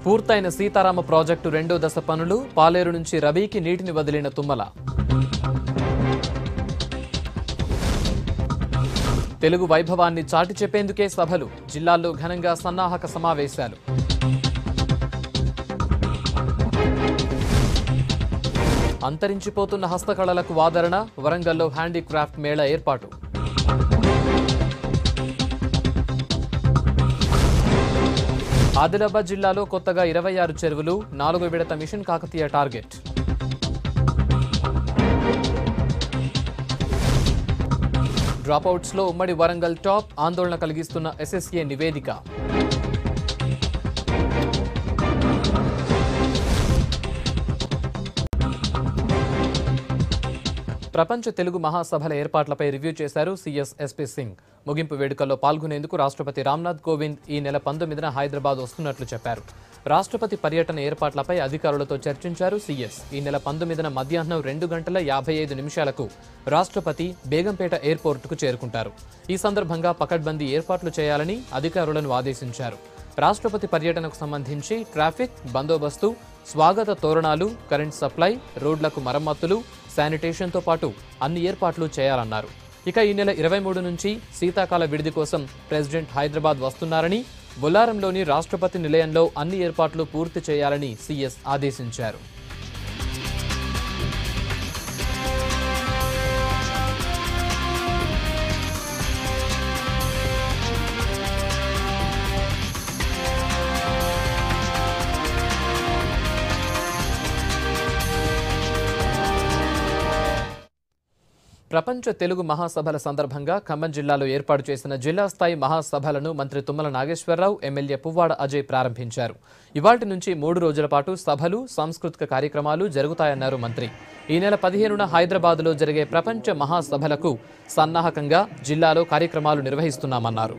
పూర్తయిన సీతారామ ప్రాజెక్టు రెండో దశ పనులు పాలేరు నుంచి రబీకి నీటిని వదిలిన తుమ్మల తెలుగు వైభవాన్ని చాటి చెప్పేందుకే సభలు జిల్లాల్లో ఘనంగా సన్నాహక సమావేశాలు అంతరించిపోతున్న హస్తకళలకు ఆదరణ వరంగల్లో హ్యాండీక్రాఫ్ట్ మేళా ఏర్పాటు ఆదిలాబాద్ జిల్లాలో కొత్తగా ఇరవై ఆరు చెరువులు నాలుగో విడత మిషన్ కాకతీయ టార్గెట్ డ్రాపౌట్స్లో ఉమ్మడి వరంగల్ టాప్ ఆందోళన కలిగిస్తున్న ఎస్ఎస్ఏ నివేదిక ప్రపంచ తెలుగు మహాసభల ఏర్పాట్లపై రివ్యూ చేశారు సీఎస్ ఎస్పీ సింగ్ ముగింపు వేడుకల్లో పాల్గొనేందుకు రాష్ట్రపతి రామ్నాథ్ కోవింద్ ఈ నెల పంతొమ్మిదిన హైదరాబాద్ వస్తున్నట్లు చెప్పారు రాష్ట్రపతి పర్యటన ఏర్పాట్లపై అధికారులతో చర్చించారు సీఎస్ ఈ నెల పంతొమ్మిదిన మధ్యాహ్నం రెండు గంటల యాభై ఐదు నిమిషాలకు రాష్ట్రపతి బేగంపేట ఎయిర్పోర్టుకు చేరుకుంటారు ఈ సందర్భంగా పకడ్బందీ ఏర్పాట్లు చేయాలని అధికారులను ఆదేశించారు రాష్ట్రపతి పర్యటనకు సంబంధించి ట్రాఫిక్ బందోబస్తు స్వాగత తోరణాలు కరెంట్ సప్లై రోడ్లకు మరమ్మతులు శానిటేషన్తో పాటు అన్ని ఏర్పాట్లు చేయాలన్నారు ఇక ఈ నెల ఇరవై మూడు నుంచి శీతాకాల విడిది కోసం ప్రెసిడెంట్ హైదరాబాద్ వస్తున్నారని బొల్లారంలోని రాష్ట్రపతి నిలయంలో అన్ని ఏర్పాట్లు పూర్తి చేయాలని సీఎస్ ఆదేశించారు ప్రపంచ తెలుగు మహాసభల సందర్భంగా ఖమ్మం జిల్లాలో ఏర్పాటు చేసిన జిల్లా స్థాయి మహాసభలను మంత్రి తుమ్మల నాగేశ్వరరావు ఎమ్మెల్యే పువ్వాడ అజయ్ ప్రారంభించారు ఇవాటి నుంచి మూడు రోజుల పాటు సభలు సాంస్కృతిక కార్యక్రమాలు జరుగుతాయన్నారు మంత్రి ఈ నెల పదిహేనున హైదరాబాద్లో జరిగే ప్రపంచ మహాసభలకు సన్నాహకంగా జిల్లాలో కార్యక్రమాలు నిర్వహిస్తున్నామన్నారు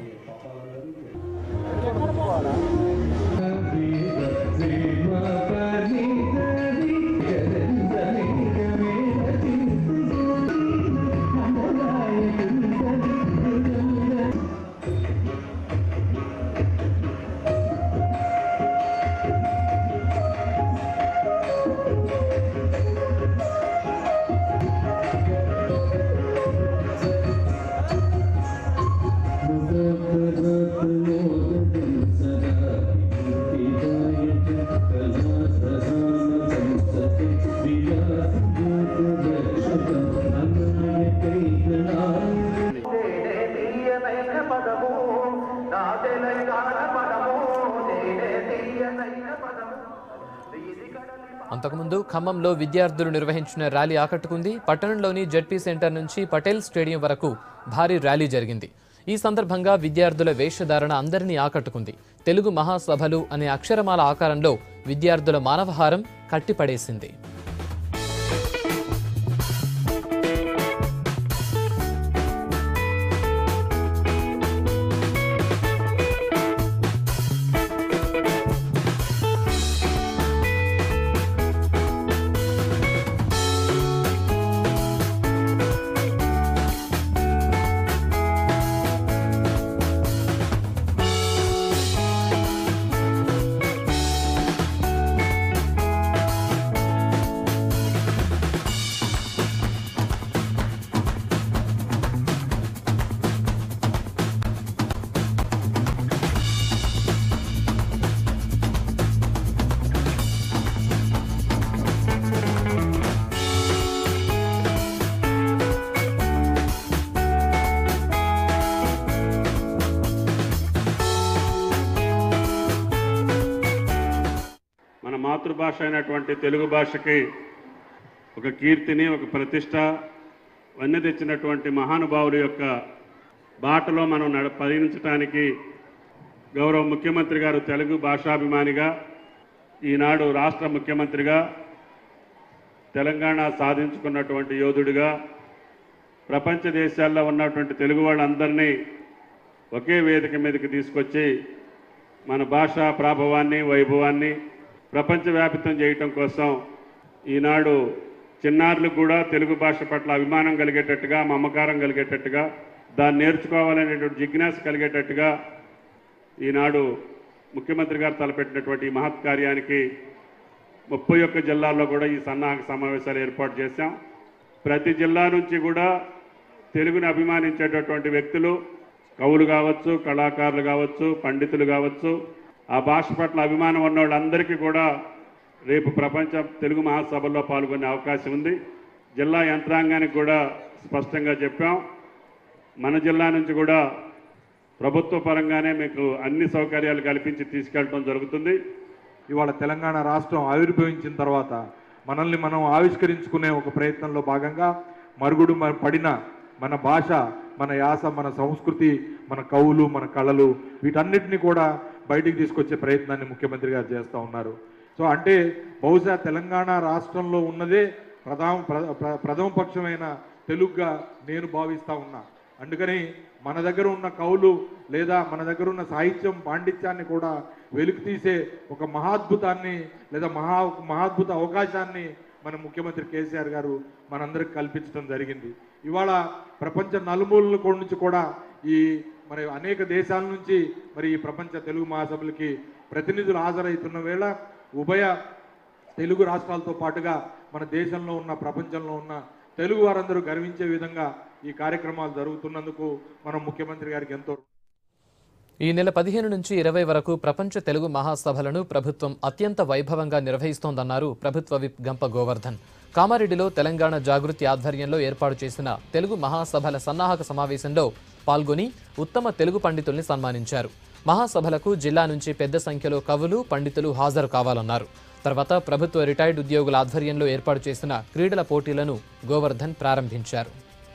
తీయనైన పదము నా తెలంగాణ పదము నేనే తీయనైన పదము ఇది కడలి అంతకుముందు ఖమ్మంలో విద్యార్థులు నిర్వహించిన ర్యాలీ ఆకట్టుకుంది పట్టణంలోని జెడ్పీ సెంటర్ నుంచి పటేల్ స్టేడియం వరకు భారీ ర్యాలీ జరిగింది ఈ సందర్భంగా విద్యార్థుల వేషధారణ అందరినీ ఆకట్టుకుంది తెలుగు మహాసభలు అనే అక్షరమాల ఆకారంలో విద్యార్థుల మానవహారం కట్టిపడేసింది మన మాతృభాష అయినటువంటి తెలుగు భాషకి ఒక కీర్తిని ఒక ప్రతిష్ట వన్నె తెచ్చినటువంటి మహానుభావుల యొక్క బాటలో మనం నడ పయనించడానికి గౌరవ ముఖ్యమంత్రి గారు తెలుగు భాషాభిమానిగా ఈనాడు రాష్ట్ర ముఖ్యమంత్రిగా తెలంగాణ సాధించుకున్నటువంటి యోధుడిగా ప్రపంచ దేశాల్లో ఉన్నటువంటి తెలుగు వాళ్ళందరినీ ఒకే వేదిక మీదకి తీసుకొచ్చి మన భాషా ప్రాభవాన్ని వైభవాన్ని ప్రపంచవ్యాపితం చేయటం కోసం ఈనాడు చిన్నారులకు కూడా తెలుగు భాష పట్ల అభిమానం కలిగేటట్టుగా మమకారం కలిగేటట్టుగా దాన్ని నేర్చుకోవాలనేటువంటి జిజ్ఞాస కలిగేటట్టుగా ఈనాడు ముఖ్యమంత్రి గారు తలపెట్టినటువంటి ఈ మహత్ కార్యానికి ముప్పై ఒక్క జిల్లాల్లో కూడా ఈ సన్నాహక సమావేశాలు ఏర్పాటు చేశాం ప్రతి జిల్లా నుంచి కూడా తెలుగుని అభిమానించేటటువంటి వ్యక్తులు కవులు కావచ్చు కళాకారులు కావచ్చు పండితులు కావచ్చు ఆ భాష పట్ల అభిమానం ఉన్న వాళ్ళందరికీ కూడా రేపు ప్రపంచ తెలుగు మహాసభల్లో పాల్గొనే అవకాశం ఉంది జిల్లా యంత్రాంగానికి కూడా స్పష్టంగా చెప్పాం మన జిల్లా నుంచి కూడా ప్రభుత్వ పరంగానే మీకు అన్ని సౌకర్యాలు కల్పించి తీసుకెళ్ళడం జరుగుతుంది ఇవాళ తెలంగాణ రాష్ట్రం ఆవిర్భవించిన తర్వాత మనల్ని మనం ఆవిష్కరించుకునే ఒక ప్రయత్నంలో భాగంగా మరుగుడు మన పడిన మన భాష మన యాస మన సంస్కృతి మన కవులు మన కళలు వీటన్నిటిని కూడా బయటికి తీసుకొచ్చే ప్రయత్నాన్ని ముఖ్యమంత్రి గారు చేస్తూ ఉన్నారు సో అంటే బహుశా తెలంగాణ రాష్ట్రంలో ఉన్నదే ప్రధాన ప్ర- ప్ర- ప్రథమ పక్షమైన తెలుగుగా నేను భావిస్తా ఉన్నా అందుకని మన దగ్గర ఉన్న కవులు లేదా మన దగ్గర ఉన్న సాహిత్యం పాండిత్యాన్ని కూడా వెలికి తీసే ఒక మహాద్భుతాన్ని లేదా మహా మహాద్భుత అవకాశాన్ని మన ముఖ్యమంత్రి కేసీఆర్ గారు మనందరికి కల్పించడం జరిగింది ఇవాళ ప్రపంచ నలుమూలల కూడా నుంచి కూడా ఈ మరి అనేక దేశాల నుంచి మరి ఈ ప్రపంచ తెలుగు మహాసభలకి ప్రతినిధులు హాజరవుతున్న వేళ ఉభయ తెలుగు రాష్ట్రాలతో పాటుగా మన దేశంలో ఉన్న ప్రపంచంలో ఉన్న తెలుగు వారందరూ గర్వించే విధంగా ఈ కార్యక్రమాలు జరుగుతున్నందుకు మనం ముఖ్యమంత్రి గారికి ఎంతో ఈ నెల పదిహేను నుంచి ఇరవై వరకు ప్రపంచ తెలుగు మహాసభలను ప్రభుత్వం అత్యంత వైభవంగా నిర్వహిస్తోందన్నారు ప్రభుత్వ విప్ గంప గోవర్ధన్ కామారెడ్డిలో తెలంగాణ జాగృతి ఆధ్వర్యంలో ఏర్పాటు చేసిన తెలుగు మహాసభల సన్నాహక సమావేశంలో పాల్గొని ఉత్తమ తెలుగు పండితుల్ని సన్మానించారు మహాసభలకు జిల్లా నుంచి పెద్ద సంఖ్యలో కవులు పండితులు హాజరు కావాలన్నారు తర్వాత ప్రభుత్వ రిటైర్డ్ ఉద్యోగుల ఆధ్వర్యంలో ఏర్పాటు చేసిన క్రీడల పోటీలను గోవర్ధన్ ప్రారంభించారు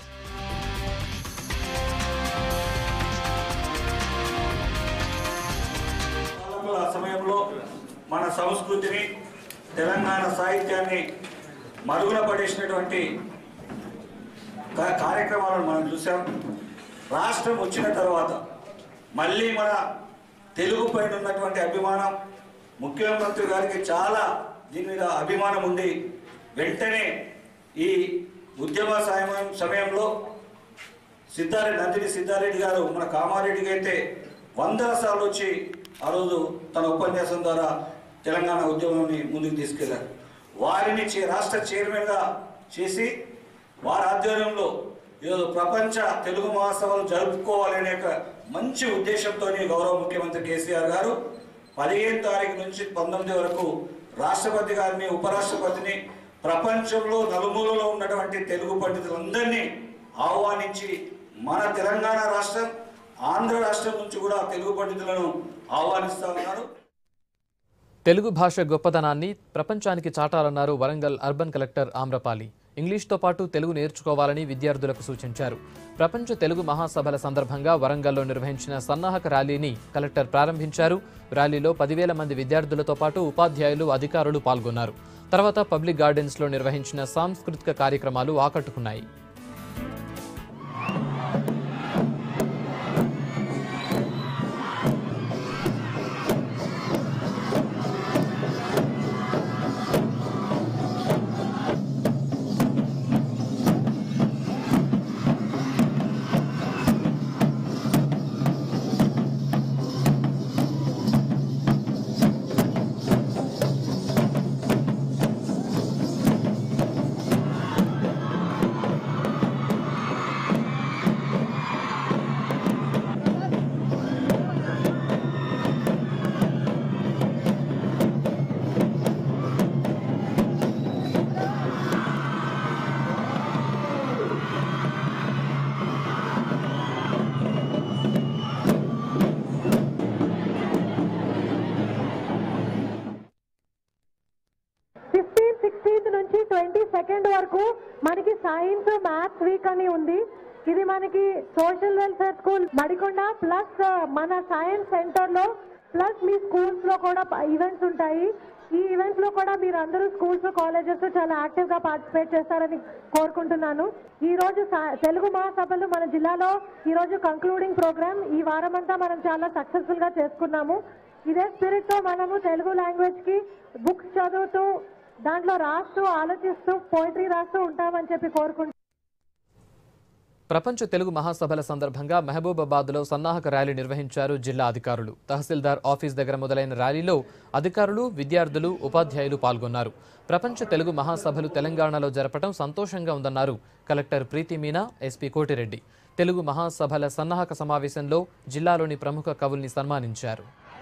పాలకుల సమయంలో మన సంస్కృతిని తెలంగాణ సాహిత్యాన్ని మరుగున పడేసినటువంటి కా- కార్యక్రమాలను మనం చూసాం రాష్ట్రం వచ్చిన తర్వాత మళ్ళీ మన తెలుగు పైన ఉన్నటువంటి అభిమానం ముఖ్యమంత్రి గారికి చాలా దీని మీద అభిమానం ఉంది వెంటనే ఈ ఉద్యమ సమయం సమయంలో సిద్ధారెడ్డి నందిని సిద్ధారెడ్డి గారు మన కామారెడ్డికి అయితే వందల సార్లు వచ్చి ఆ రోజు తన ఉపన్యాసం ద్వారా తెలంగాణ ఉద్యమాన్ని ముందుకు తీసుకెళ్లారు వారిని చే- రాష్ట్ర చైర్మన్గా చేసి వారి ఆధ్వర్యంలో ఈరోజు ప్రపంచ తెలుగు మహాసభలు జరుపుకోవాలనే ఒక మంచి ఉద్దేశంతో గౌరవ ముఖ్యమంత్రి కేసీఆర్ గారు పదిహేను తారీఖు నుంచి పంతొమ్మిది వరకు రాష్ట్రపతి గారిని ఉపరాష్ట్రపతిని ప్రపంచంలో నలుమూలలో ఉన్నటువంటి తెలుగు పండితులందరినీ ఆహ్వానించి మన తెలంగాణ రాష్ట్రం ఆంధ్ర రాష్ట్రం నుంచి కూడా తెలుగు పండితులను ఆహ్వానిస్తా ఉన్నారు తెలుగు భాష గొప్పదనాన్ని ప్రపంచానికి చాటాలన్నారు వరంగల్ అర్బన్ కలెక్టర్ ఆమ్రపాలి ఇంగ్లీష్తో పాటు తెలుగు నేర్చుకోవాలని విద్యార్థులకు సూచించారు ప్రపంచ తెలుగు మహాసభల సందర్భంగా వరంగల్లో నిర్వహించిన సన్నాహక ర్యాలీని కలెక్టర్ ప్రారంభించారు ర్యాలీలో పదివేల మంది విద్యార్థులతో పాటు ఉపాధ్యాయులు అధికారులు పాల్గొన్నారు తర్వాత పబ్లిక్ గార్డెన్స్లో నిర్వహించిన సాంస్కృతిక కార్యక్రమాలు ఆకట్టుకున్నాయి ఫిఫ్టీన్ సిక్స్టీన్త్ నుంచి ట్వంటీ సెకండ్ వరకు మనకి సైన్స్ మ్యాథ్స్ వీక్ అని ఉంది ఇది మనకి social welfare school Madikonda plus మన సైన్స్ సెంటర్ లో ప్లస్ మీ స్కూల్స్ లో కూడా ఈవెంట్స్ ఉంటాయి ఈ ఈవెంట్స్ లో కూడా మీరు అందరూ స్కూల్స్ కాలేజెస్ చాలా యాక్టివ్ గా పార్టిసిపేట్ చేస్తారని కోరుకుంటున్నాను ఈ రోజు సా- తెలుగు మహాసభలు మన జిల్లాలో ఈ రోజు కంక్లూడింగ్ ప్రోగ్రామ్ ఈ వారం అంతా మనం చాలా సక్సెస్ఫుల్ గా చేసుకున్నాము ఇదే స్పిరిట్ తో మనము తెలుగు లాంగ్వేజ్ కి బుక్స్ చదువుతూ దాంట్లో రాస్తూ ఆలోచిస్తూ పోయిటరీ రాస్తూ ఉంటామని చెప్పి కోరుకుంటున్నాను ప్రపంచ తెలుగు మహాసభల సందర్భంగా మహబూబాబాద్లో సన్నాహక ర్యాలీ నిర్వహించారు జిల్లా అధికారులు తహసీల్దార్ ఆఫీస్ దగ్గర మొదలైన ర్యాలీలో అధికారులు విద్యార్థులు ఉపాధ్యాయులు పాల్గొన్నారు ప్రపంచ తెలుగు మహాసభలు తెలంగాణలో జరపడం సంతోషంగా ఉందన్నారు కలెక్టర్ ప్రీతి మీనా ఎస్పీ కోటిరెడ్డి తెలుగు మహాసభల సన్నాహక సమావేశంలో జిల్లాలోని ప్రముఖ కవుల్ని సన్మానించారు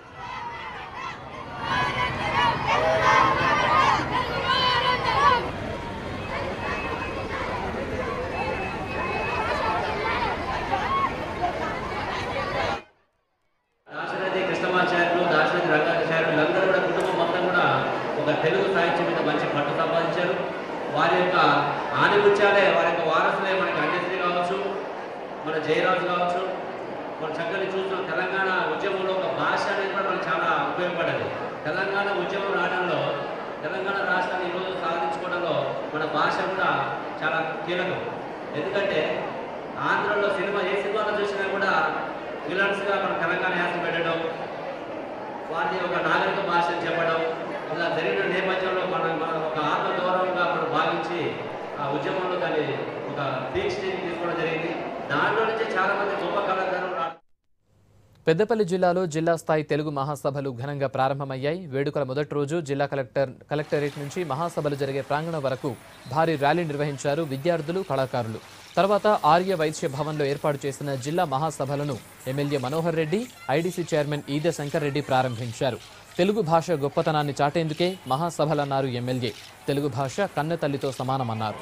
దాశరథి కృష్ణమాచార్యులు దాశరథి రంగాచార్యులు అందరూ కూడా కుటుంబం మొత్తం కూడా ఒక తెలుగు సాహిత్యం మీద మంచి పట్టు సంపాదించారు వారి యొక్క ఆనిముత్యాలే వారి యొక్క వారసులే మనకి అంజశ్రీ కావచ్చు మన జయరాజు కావచ్చు మనం చక్కని చూస్తున్నాం తెలంగాణ ఉద్యమంలో ఒక భాష అనేది కూడా మనకు చాలా ఉపయోగపడేది తెలంగాణ ఉద్యమం రావడంలో తెలంగాణ రాష్ట్రాన్ని ఈరోజు సాధించుకోవడంలో మన భాష కూడా చాలా కీలకం ఎందుకంటే ఆంధ్రలో సినిమా ఏ సినిమాలో చూసినా కూడా విలన్స్గా మన తెలంగాణ యాస పెట్టడం వారిని ఒక నాగరిక భాష చెప్పడం ఇలా జరిగిన నేపథ్యంలో మనం మన ఒక ఆత్మగౌరవంగా మనం భావించి ఆ ఉద్యమంలో దాన్ని ఒక దీక్షని తీసుకోవడం జరిగింది దాంట్లో నుంచి చాలా మంది గొప్ప కళాకారులు రా పెద్దపల్లి జిల్లాలో జిల్లా స్థాయి తెలుగు మహాసభలు ఘనంగా ప్రారంభమయ్యాయి వేడుకల మొదటి రోజు జిల్లా కలెక్టర్ కలెక్టరేట్ నుంచి మహాసభలు జరిగే ప్రాంగణం వరకు భారీ ర్యాలీ నిర్వహించారు విద్యార్థులు కళాకారులు తర్వాత ఆర్య వైశ్య భవన్లో ఏర్పాటు చేసిన జిల్లా మహాసభలను MLA Manohar Reddy IDC chairman Ede Shankar Reddy ప్రారంభించారు తెలుగు భాష గొప్పతనాన్ని చాటేందుకే మహాసభలన్నారు ఎమ్మెల్యే తెలుగు భాష కన్న తల్లితో సమానమన్నారు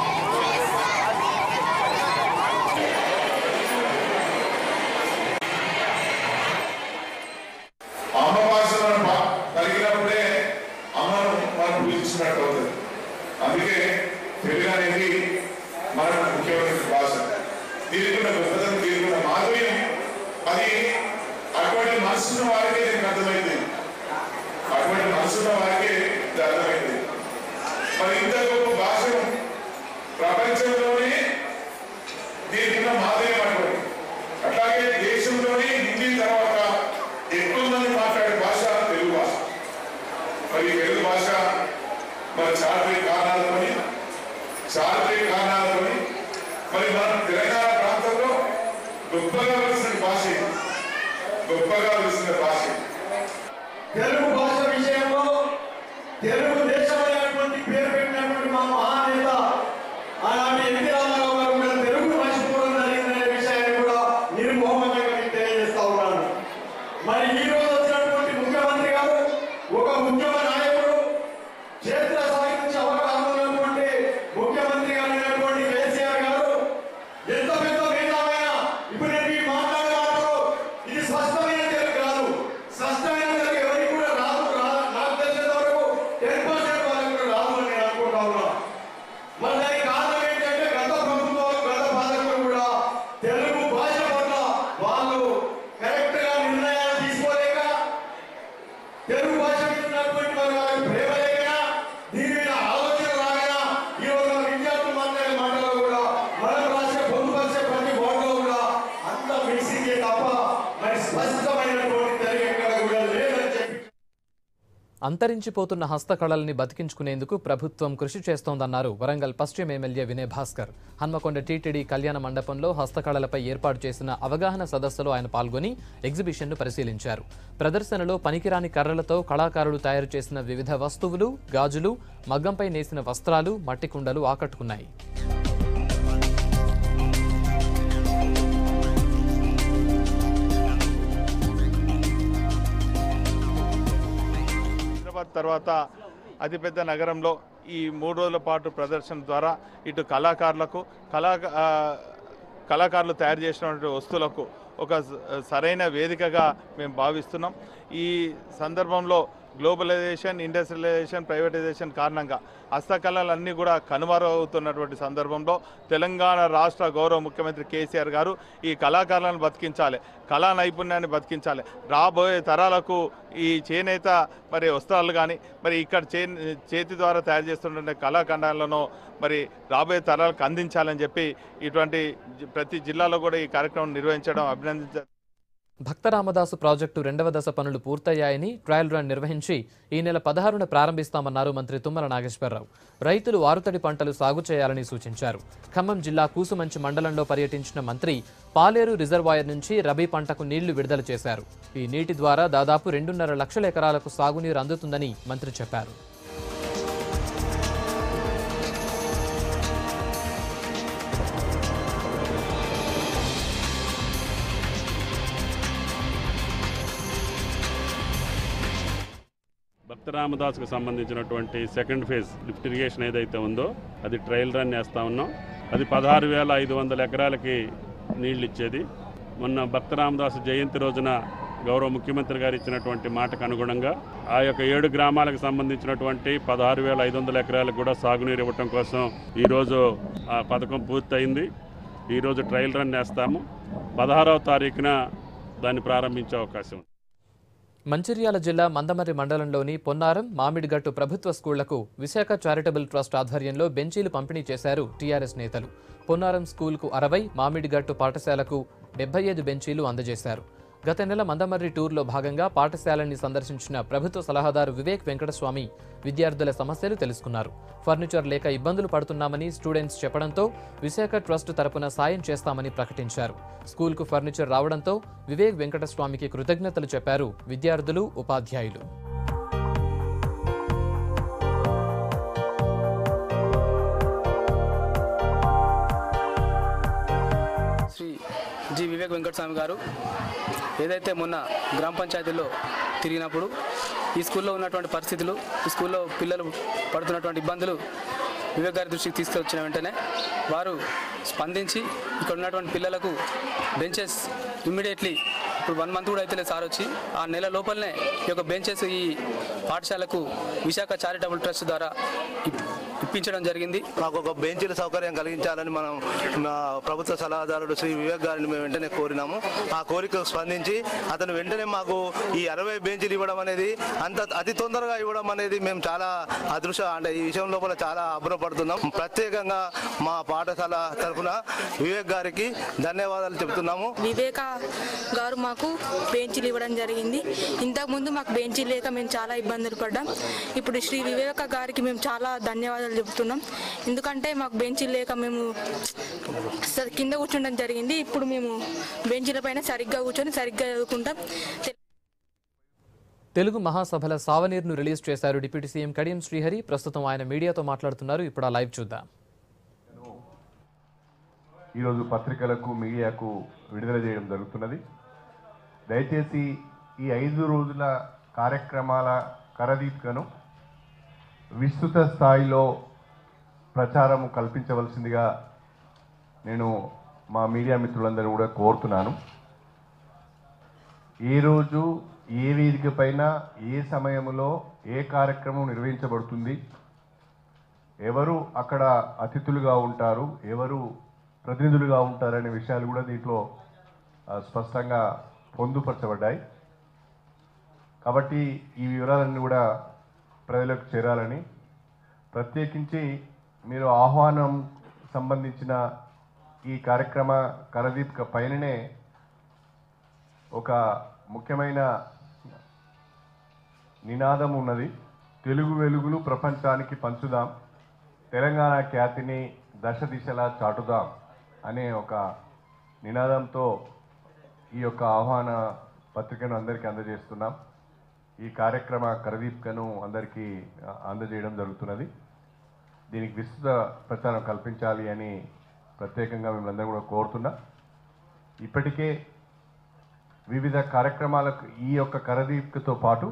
అమ్మ భాషలను బా- కలిగినప్పుడే అమ్మను మనం పూజించినట్టు అవుతుంది అందుకే తెలుగు అనేది మనకు ముఖ్యమైన భాష దీనికున్న గొప్పతనం దీనికున్న మాధుర్యం అది అటువంటి మనసున్న వారికే దీనికి అర్థమైంది అటువంటి మనసున్న వారికే ఇది అర్థమైంది మరి ఇంత గొప్ప భాషను ప్రపంచంలోనే దీనికున్న మాధుర్యం అటువంటి అట్లాగే దేశంలోనే హిందీ తర్వాత ఎక్కువ మంది మాట్లాడే భాష తెలుగు భాష మరి ఈ తెలుగు భాష మరి చారిత్రక కారణాలతోని చారిత్రక కారణాలతోని మరి మన తెలంగాణ ప్రాంతంలో గొప్పగా వెలిసిన భాష ఇది. గొప్పగా వెలిసిన భాష ఇది. తెలుగు భాష విషయంలో తెలుగు దేశం అనేటువంటి పేరు పెట్టినటువంటి మా మహానేత అలాంటి ఎన్టీ రామారావు గారు కూడా తెలుగు మర్చిపోవడం జరిగిందనే విషయాన్ని కూడా నిర్మోహంగా మీకు తెలియజేస్తా ఉన్నాను మరి ఈ రోజు వచ్చినటువంటి ముఖ్యమంత్రి గారు ఒక ఉద్యమ నాయకుడు క్షేత్ర స్థాయి నుంచి అవగాహన ఉన్నటువంటి ముఖ్యమంత్రి గారు అయినటువంటి కేసీఆర్ గారు ఎంత పెద్ద మేధావైనా ఇప్పుడు నేను ఈ మాట్లాడే మాటలు ఇది స్పష్టమైన తెలుగు కాదు స్పష్టమైన తెలుగు ఎవరికి కూడా రాదు రా- నాకు తెలిసినంత వరకు టెన్ పర్సెంట్ వాళ్ళకి కూడా రాదు అని నేను అనుకుంటా ఉన్నా మరి దానికి కారణం ఏంటంటే గత ప్రభుత్వాలు గత పాలకులు కూడా తెలుగు భాష పట్ల వాళ్ళు కరెక్ట్ గా నిర్ణయాలు తీసుకోలేక తెలుగు భాష మీద ఉన్నటువంటి వారి వారి ప్రేమ లేక దీని మీద ఆలోచన రాక ఈ రోజు మన విద్యార్థులు మాట్లాడే మాటలు కూడా మనం రాసే పొందుపరిచే ప్రతి బోర్డులో కూడా అంత మిక్సింగ్ తప్ప మరి స్పష్టమైనటువంటి తెలుగు ఎక్కడ కూడా లేదని చెప్పి అంతరించిపోతున్న హస్తకళల్ని బతికించుకునేందుకు ప్రభుత్వం కృషి చేస్తోందన్నారు వరంగల్ పశ్చిమ ఎమ్మెల్యే వినయ్ భాస్కర్ హన్మకొండ టీటీడీ కళ్యాణ మండపంలో హస్తకళలపై ఏర్పాటు చేసిన అవగాహన సదస్సులో ఆయన పాల్గొని ఎగ్జిబిషన్ను పరిశీలించారు ప్రదర్శనలో పనికిరాని కర్రలతో కళాకారులు తయారు చేసిన వివిధ వస్తువులు గాజులు మగ్గంపై నేసిన వస్త్రాలు మట్టి కుండలు ఆకట్టుకున్నాయి హైదరాబాద్ తర్వాత అతిపెద్ద నగరంలో ఈ మూడు రోజుల పాటు ప్రదర్శన ద్వారా ఇటు కళాకారులకు కళా ఆ, కళాకారులు తయారు చేసినటువంటి వస్తువులకు ఒక స- సరైన వేదికగా మేము భావిస్తున్నాం ఈ సందర్భంలో గ్లోబలైజేషన్ ఇండస్ట్రియలైజేషన్ ప్రైవేటైజేషన్ కారణంగా హస్తకళలన్నీ కూడా కనుమరుగవుతున్నటువంటి సందర్భంలో తెలంగాణ రాష్ట్ర గౌరవ ముఖ్యమంత్రి కేసీఆర్ గారు ఈ కళాకారులను బతికించాలి కళా నైపుణ్యాన్ని బతికించాలి రాబోయే తరాలకు ఈ చేనేత మరి వస్త్రాలు కానీ మరి ఇక్కడ చే చేతి ద్వారా తయారు చేస్తున్న కళాఖండాలను మరి రాబోయే తరాలకు అందించాలని చెప్పి ఇటువంటి జి- ప్రతి జిల్లాలో కూడా ఈ కార్యక్రమం నిర్వహించడం అభినందించ భక్తరామదాసు ప్రాజెక్టు రెండవ దశ పనులు పూర్తయ్యాయని ట్రయల్ రన్ నిర్వహించి ఈ నెల పదహారున ప్రారంభిస్తామన్నారు మంత్రి తుమ్మల నాగేశ్వరరావు రైతులు వారుతడి పంటలు సాగు చేయాలని సూచించారు ఖమ్మం జిల్లా కూసుమంచి మండలంలో పర్యటించిన మంత్రి పాలేరు రిజర్వాయర్ నుంచి రబీ పంటకు నీళ్లు విడుదల చేశారు ఈ నీటి ద్వారా దాదాపు రెండున్నర లక్షల ఎకరాలకు సాగునీరు అందుతుందని మంత్రి చెప్పారు భక్త రామదాస్కు సంబంధించినటువంటి సెకండ్ ఫేజ్ లిఫ్ట్ ఇరిగేషన్ ఏదైతే ఉందో అది ట్రయల్ రన్ చేస్తా ఉన్నాం అది పదహారు వేల ఐదు వందల ఎకరాలకి నీళ్లు ఇచ్చేది మొన్న భక్త రామదాసు జయంతి రోజున గౌరవ ముఖ్యమంత్రి గారు ఇచ్చినటువంటి మాటకు అనుగుణంగా ఆ యొక్క ఏడు గ్రామాలకు సంబంధించినటువంటి పదహారు వేల ఐదు వందల ఎకరాలకు కూడా సాగునీరు ఇవ్వటం కోసం ఈరోజు ఆ పథకం పూర్తయింది ఈరోజు ట్రయల్ రన్ చేస్తాము పదహారవ తారీఖున దాన్ని ప్రారంభించే అవకాశం ఉంది మంచిర్యాల జిల్లా మందమర్రి మండలంలోని పొన్నారం మామిడిగట్టు ప్రభుత్వ స్కూళ్లకు విశాఖ చారిటబుల్ ట్రస్ట్ ఆధ్వర్యంలో బెంచీలు పంపిణీ చేశారు టీఆర్ఎస్ నేతలు పొన్నారం స్కూల్కు అరవై మామిడిగట్టు పాఠశాలకు డెబ్బై ఐదు బెంచీలు అందజేశారు గత నెల మందమర్రి టూర్లో భాగంగా పాఠశాలని సందర్శించిన ప్రభుత్వ సలహాదారు వివేక్ వెంకటస్వామి విద్యార్థుల సమస్యలు తెలుసుకున్నారు ఫర్నిచర్ లేక ఇబ్బందులు పడుతున్నామని స్టూడెంట్స్ చెప్పడంతో విశాఖ ట్రస్ట్ తరపున సాయం చేస్తామని ప్రకటించారు స్కూల్కు ఫర్నిచర్ రావడంతో వివేక్ వెంకటస్వామికి కృతజ్ఞతలు చెప్పారు విద్యార్థులు ఉపాధ్యాయులు శ్రీ జి వివేక్ వెంకటస్వామి గారు ఏదైతే మొన్న గ్రామ పంచాయతీలో తిరిగినప్పుడు ఈ స్కూల్లో ఉన్నటువంటి పరిస్థితులు ఈ స్కూల్లో పిల్లలు పడుతున్నటువంటి ఇబ్బందులు వివేక్ గారి దృష్టికి తీసుకొచ్చిన వెంటనే వారు స్పందించి ఇక్కడ ఉన్నటువంటి పిల్లలకు బెంచెస్ ఇమ్మీడియట్లీ ఇప్పుడు వన్ మంత్ కూడా అయితే సార్ వచ్చి ఆ నెల లోపలనే ఈ యొక్క బెంచెస్ ఈ పాఠశాలకు విశాఖ చారిటబుల్ ట్రస్ట్ ద్వారా ఇప్- ఇప్పించడం జరిగింది మాకు ఒక బెంచీల సౌకర్యం కలిగించాలని మనం మా ప్రభుత్వ సలహాదారుడు శ్రీ వివేక్ గారిని మేము వెంటనే కోరినాము ఆ కోరికకు స్పందించి అతను వెంటనే మాకు ఈ అరవై బెంచీలు ఇవ్వడం అనేది అంత అతి తొందరగా ఇవ్వడం అనేది మేము చాలా అదృశ్య అంటే ఈ విషయం లోపల చాలా అభ్రపడుతున్నాం ప్రత్యేకంగా మా పాఠశాల తరఫున వివేక్ గారికి ధన్యవాదాలు చెబుతున్నాము వివేక గారు మాకు బెంచీలు ఇవ్వడం జరిగింది ఇంతకుముందు మాకు బెంచీలు లేక మేము చాలా ఇబ్బందులు పడ్డాం ఇప్పుడు శ్రీ వివేక గారికి మేము చాలా ధన్యవాదాలు చెబుతున్నాం ఎందుకంటే మాకు బెంచీలు లేక మేము స- కింద కూర్చోవడం జరిగింది ఇప్పుడు మేము బెంచీల పైన సరిగ్గా కూర్చొని సరిగ్గా చదువుకుంటాం తెలుగు మహాసభల సావనీర్ను రిలీజ్ చేశారు డిప్యూటీ సీఎం కడియం శ్రీహరి ప్రస్తుతం ఆయన మీడియాతో మాట్లాడుతున్నారు ఇప్పుడు ఆ లైవ్ చూద్దాం ఈరోజు పత్రికలకు మీడియాకు విడుదల చేయడం జరుగుతున్నది దయచేసి ఈ ఐదు రోజుల కార్యక్రమాల కరదీపికను విస్తృత స్థాయిలో ప్రచారం కల్పించవలసిందిగా నేను మా మీడియా మిత్రులందరూ కూడా కోరుతున్నాను ఏ రోజు ఏ వేదిక పైన ఏ సమయంలో ఏ కార్యక్రమం నిర్వహించబడుతుంది ఎవరు అక్కడ అతిథులుగా ఉంటారు ఎవరు ప్రతినిధులుగా ఉంటారనే విషయాలు కూడా దీంట్లో ఆ, స్పష్టంగా పొందుపరచబడ్డాయి కాబట్టి ఈ వివరాలన్నీ కూడా ప్రజలకు చేరాలని ప్రత్యేకించి మీరు ఆహ్వానం సంబంధించిన ఈ కార్యక్రమ కరదీపిక పైననే ఒక ముఖ్యమైన నినాదం ఉన్నది తెలుగు వెలుగులు ప్రపంచానికి పంచుదాం తెలంగాణ ఖ్యాతిని దశ దిశలా చాటుదాం అనే ఒక నినాదంతో ఈ యొక్క ఆహ్వాన పత్రికను అందరికీ అందజేస్తున్నాం ఈ కార్యక్రమ కరదీపికను అందరికీ ఆ, అందజేయడం జరుగుతున్నది దీనికి విస్తృత ప్రచారం కల్పించాలి అని ప్రత్యేకంగా మిమ్మల్ని అందరూ కూడా కోరుతున్నా ఇప్పటికే వివిధ కార్యక్రమాలకు ఈ యొక్క కరదీపికతో పాటు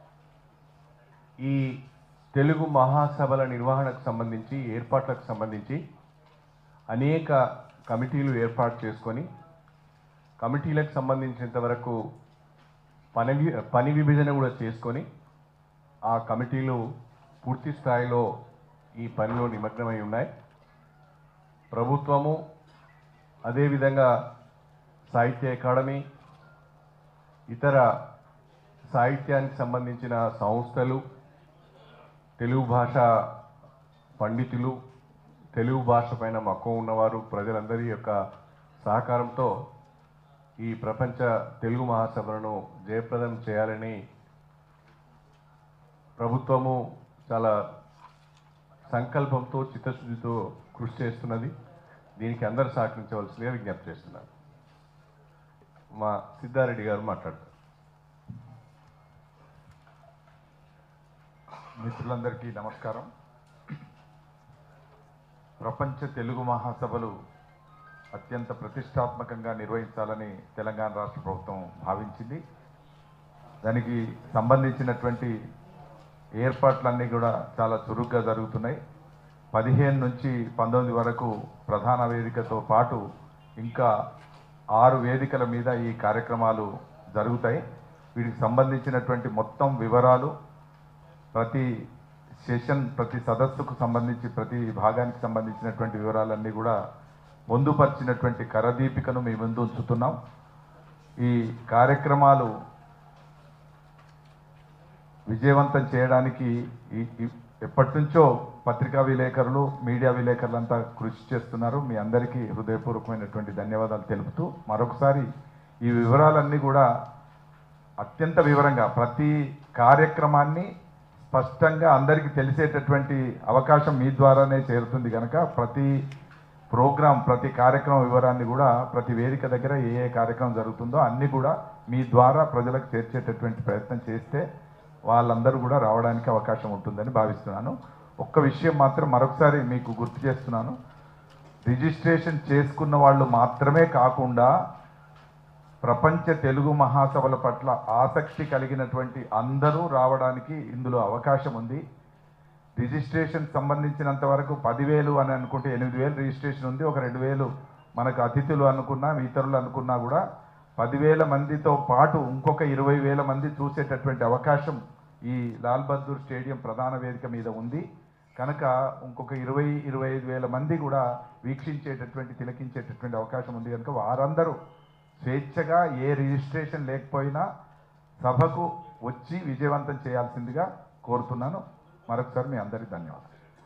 ఈ తెలుగు మహాసభల నిర్వహణకు సంబంధించి ఏర్పాట్లకు సంబంధించి అనేక కమిటీలు ఏర్పాటు చేసుకొని కమిటీలకు సంబంధించినంత వరకు పని వి- పని విభజన కూడా చేసుకొని ఆ కమిటీలు పూర్తి స్థాయిలో ఈ పనిలో నిమగ్నమై ఉన్నాయి ప్రభుత్వము అదేవిధంగా సాహిత్య అకాడమీ ఇతర సాహిత్యానికి సంబంధించిన సంస్థలు తెలుగు భాష పండితులు తెలుగు భాష పైన మక్కువ ఉన్నవారు ప్రజలందరి యొక్క సహకారంతో ఈ ప్రపంచ తెలుగు మహాసభలను జయప్రదం చేయాలని ప్రభుత్వము చాలా సంకల్పంతో చిత్తశుద్ధితో కృషి చేస్తున్నది దీనికి అందరూ సహకరించవలసిందిగా విజ్ఞప్తి చేస్తున్నాను మా సిద్ధారెడ్డి గారు మాట్లాడతారు మిత్రులందరికీ నమస్కారం ప్రపంచ తెలుగు మహాసభలు అత్యంత ప్రతిష్టాత్మకంగా నిర్వహించాలని తెలంగాణ రాష్ట్ర ప్రభుత్వం భావించింది దానికి సంబంధించినటువంటి ఏర్పాట్లన్నీ కూడా చాలా చురుగ్గా జరుగుతున్నాయి పదిహేను నుంచి పంతొమ్మిది వరకు ప్రధాన వేదికతో పాటు ఇంకా ఆరు వేదికల మీద ఈ కార్యక్రమాలు జరుగుతాయి వీటికి సంబంధించినటువంటి మొత్తం వివరాలు ప్రతి సెషన్ ప్రతి సదస్సుకు సంబంధించి ప్రతి భాగానికి సంబంధించినటువంటి వివరాలన్నీ కూడా పొందుపరిచినటువంటి కరదీపికను మీ ముందు ఉంచుతున్నాం ఈ కార్యక్రమాలు విజయవంతం చేయడానికి ఈ ఈ- ఎప్పటి నుంచో పత్రికా విలేకరులు మీడియా విలేకరులంతా కృషి చేస్తున్నారు మీ అందరికీ హృదయపూర్వకమైనటువంటి ధన్యవాదాలు తెలుపుతూ మరొకసారి ఈ వివరాలన్నీ కూడా అత్యంత వివరంగా ప్రతి కార్యక్రమాన్ని స్పష్టంగా అందరికీ తెలిసేటటువంటి అవకాశం మీ ద్వారానే చేరుతుంది కనుక ప్రతి ప్రోగ్రాం ప్రతి కార్యక్రమం వివరాన్ని కూడా ప్రతి వేదిక దగ్గర ఏ ఏ కార్యక్రమం జరుగుతుందో అన్నీ కూడా మీ ద్వారా ప్రజలకు చేర్చేటటువంటి ప్రయత్నం చేస్తే వాళ్ళందరూ కూడా రావడానికి అవకాశం ఉంటుందని భావిస్తున్నాను ఒక్క విషయం మాత్రం మరొకసారి మీకు గుర్తు చేస్తున్నాను రిజిస్ట్రేషన్ చేసుకున్న వాళ్ళు మాత్రమే కాకుండా ప్రపంచ తెలుగు మహాసభల పట్ల ఆసక్తి కలిగినటువంటి అందరూ రావడానికి ఇందులో అవకాశం ఉంది రిజిస్ట్రేషన్ సంబంధించినంత వరకు పదివేలు అని అనుకుంటే ఎనిమిది వేలు రిజిస్ట్రేషన్ ఉంది ఒక రెండు వేలు మనకు అతిథులు అనుకున్నా ఇతరులు అనుకున్నా కూడా పదివేల మందితో పాటు ఇంకొక ఇరవై వేల మంది చూసేటటువంటి అవకాశం ఈ లాల్ బహదూర్ స్టేడియం ప్రధాన వేదిక మీద ఉంది కనుక ఇంకొక ఇరవై ఇరవై ఐదు వేల మంది కూడా వీక్షించేటటువంటి తిలకించేటటువంటి అవకాశం ఉంది కనుక వారందరూ స్వేచ్ఛగా ఏ రిజిస్ట్రేషన్ లేకపోయినా సభకు వచ్చి విజయవంతం చేయాల్సిందిగా కోరుతున్నాను మరొకసారి మీ అందరికీ ధన్యవాదాలు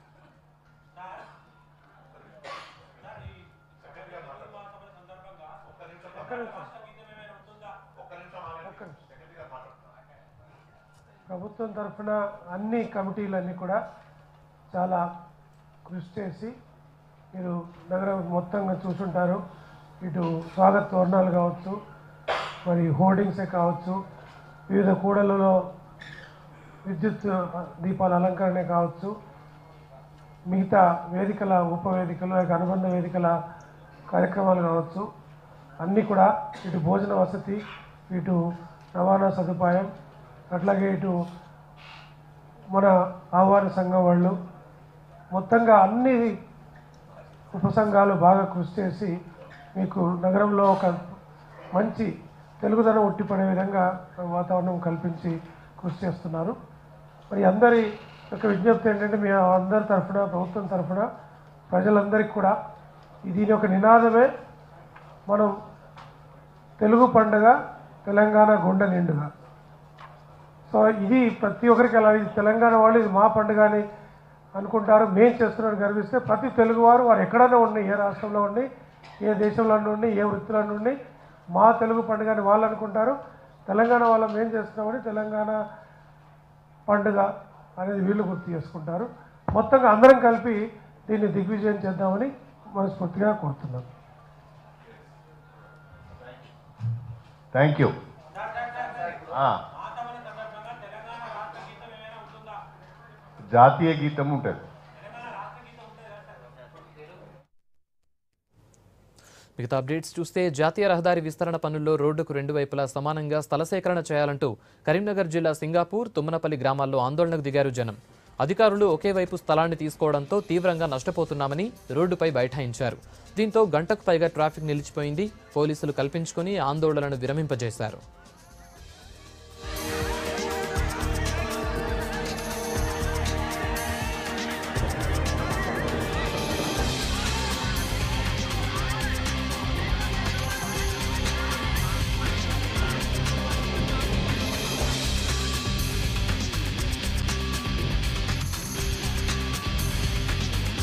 ప్రభుత్వం తరఫున అన్ని కమిటీలన్నీ కూడా చాలా కృషి చేసి మీరు నగరం మొత్తంగా చూసుంటారు ఇటు స్వాగత తోరణాలు కావచ్చు మరి హోర్డింగ్సే కావచ్చు వివిధ కూడలలో విద్యుత్ దీపాల అలంకరణే కావచ్చు మిగతా వేదికల ఉపవేదికలు లేక అనుబంధ వేదికల కార్యక్రమాలు కావచ్చు అన్నీ కూడా ఇటు భోజన వసతి ఇటు రవాణా సదుపాయం అట్లాగే ఇటు మన ఆహ్వాన సంఘం వాళ్ళు మొత్తంగా అన్ని ఉపసంఘాలు బాగా కృషి చేసి మీకు నగరంలో ఒక మంచి తెలుగుదనం ఉట్టిపడే విధంగా వాతావరణం కల్పించి కృషి చేస్తున్నారు మరి అందరి యొక్క విజ్ఞప్తి ఏంటంటే మీ అందరి తరఫున ప్రభుత్వం తరఫున ప్రజలందరికీ కూడా ఈ దీని యొక్క నినాదమే మనం తెలుగు పండుగ తెలంగాణ గుండె నిండుగా సో ఇది ప్రతి ఒక్కరికి అలా ఇది తెలంగాణ వాళ్ళు ఇది మా పండుగ అని అనుకుంటారు మేం చేస్తున్నారని గర్విస్తే ప్రతి తెలుగువారు వారు ఎక్కడైనా ఉండి ఏ రాష్ట్రంలో ఉండి ఏ దేశంలో ఉండి ఏ వృత్తిలో ఉండి మా తెలుగు పండుగ అని వాళ్ళు అనుకుంటారు తెలంగాణ వాళ్ళం ఏం చేస్తున్నామని తెలంగాణ పండుగ అనేది వీళ్ళు గుర్తు చేసుకుంటారు మొత్తంగా అందరం కలిపి దీన్ని దిగ్విజయం చేద్దామని మనస్ఫూర్తిగా కోరుతున్నాను థ్యాంక్ యూ జాతీయ గీతం ఉంటుంది మిగతా అప్డేట్స్ చూస్తే జాతీయ రహదారి విస్తరణ పనుల్లో రోడ్డుకు రెండు వైపులా సమానంగా స్థల సేకరణ చేయాలంటూ కరీంనగర్ జిల్లా సింగాపూర్ తుమ్మనపల్లి గ్రామాల్లో ఆందోళనకు దిగారు జనం అధికారులు ఒకే వైపు స్థలాన్ని తీసుకోవడంతో తీవ్రంగా నష్టపోతున్నామని రోడ్డుపై బైఠాయించారు దీంతో గంటకు పైగా ట్రాఫిక్ నిలిచిపోయింది పోలీసులు కల్పించుకొని ఆందోళనను విరమింపజేశారు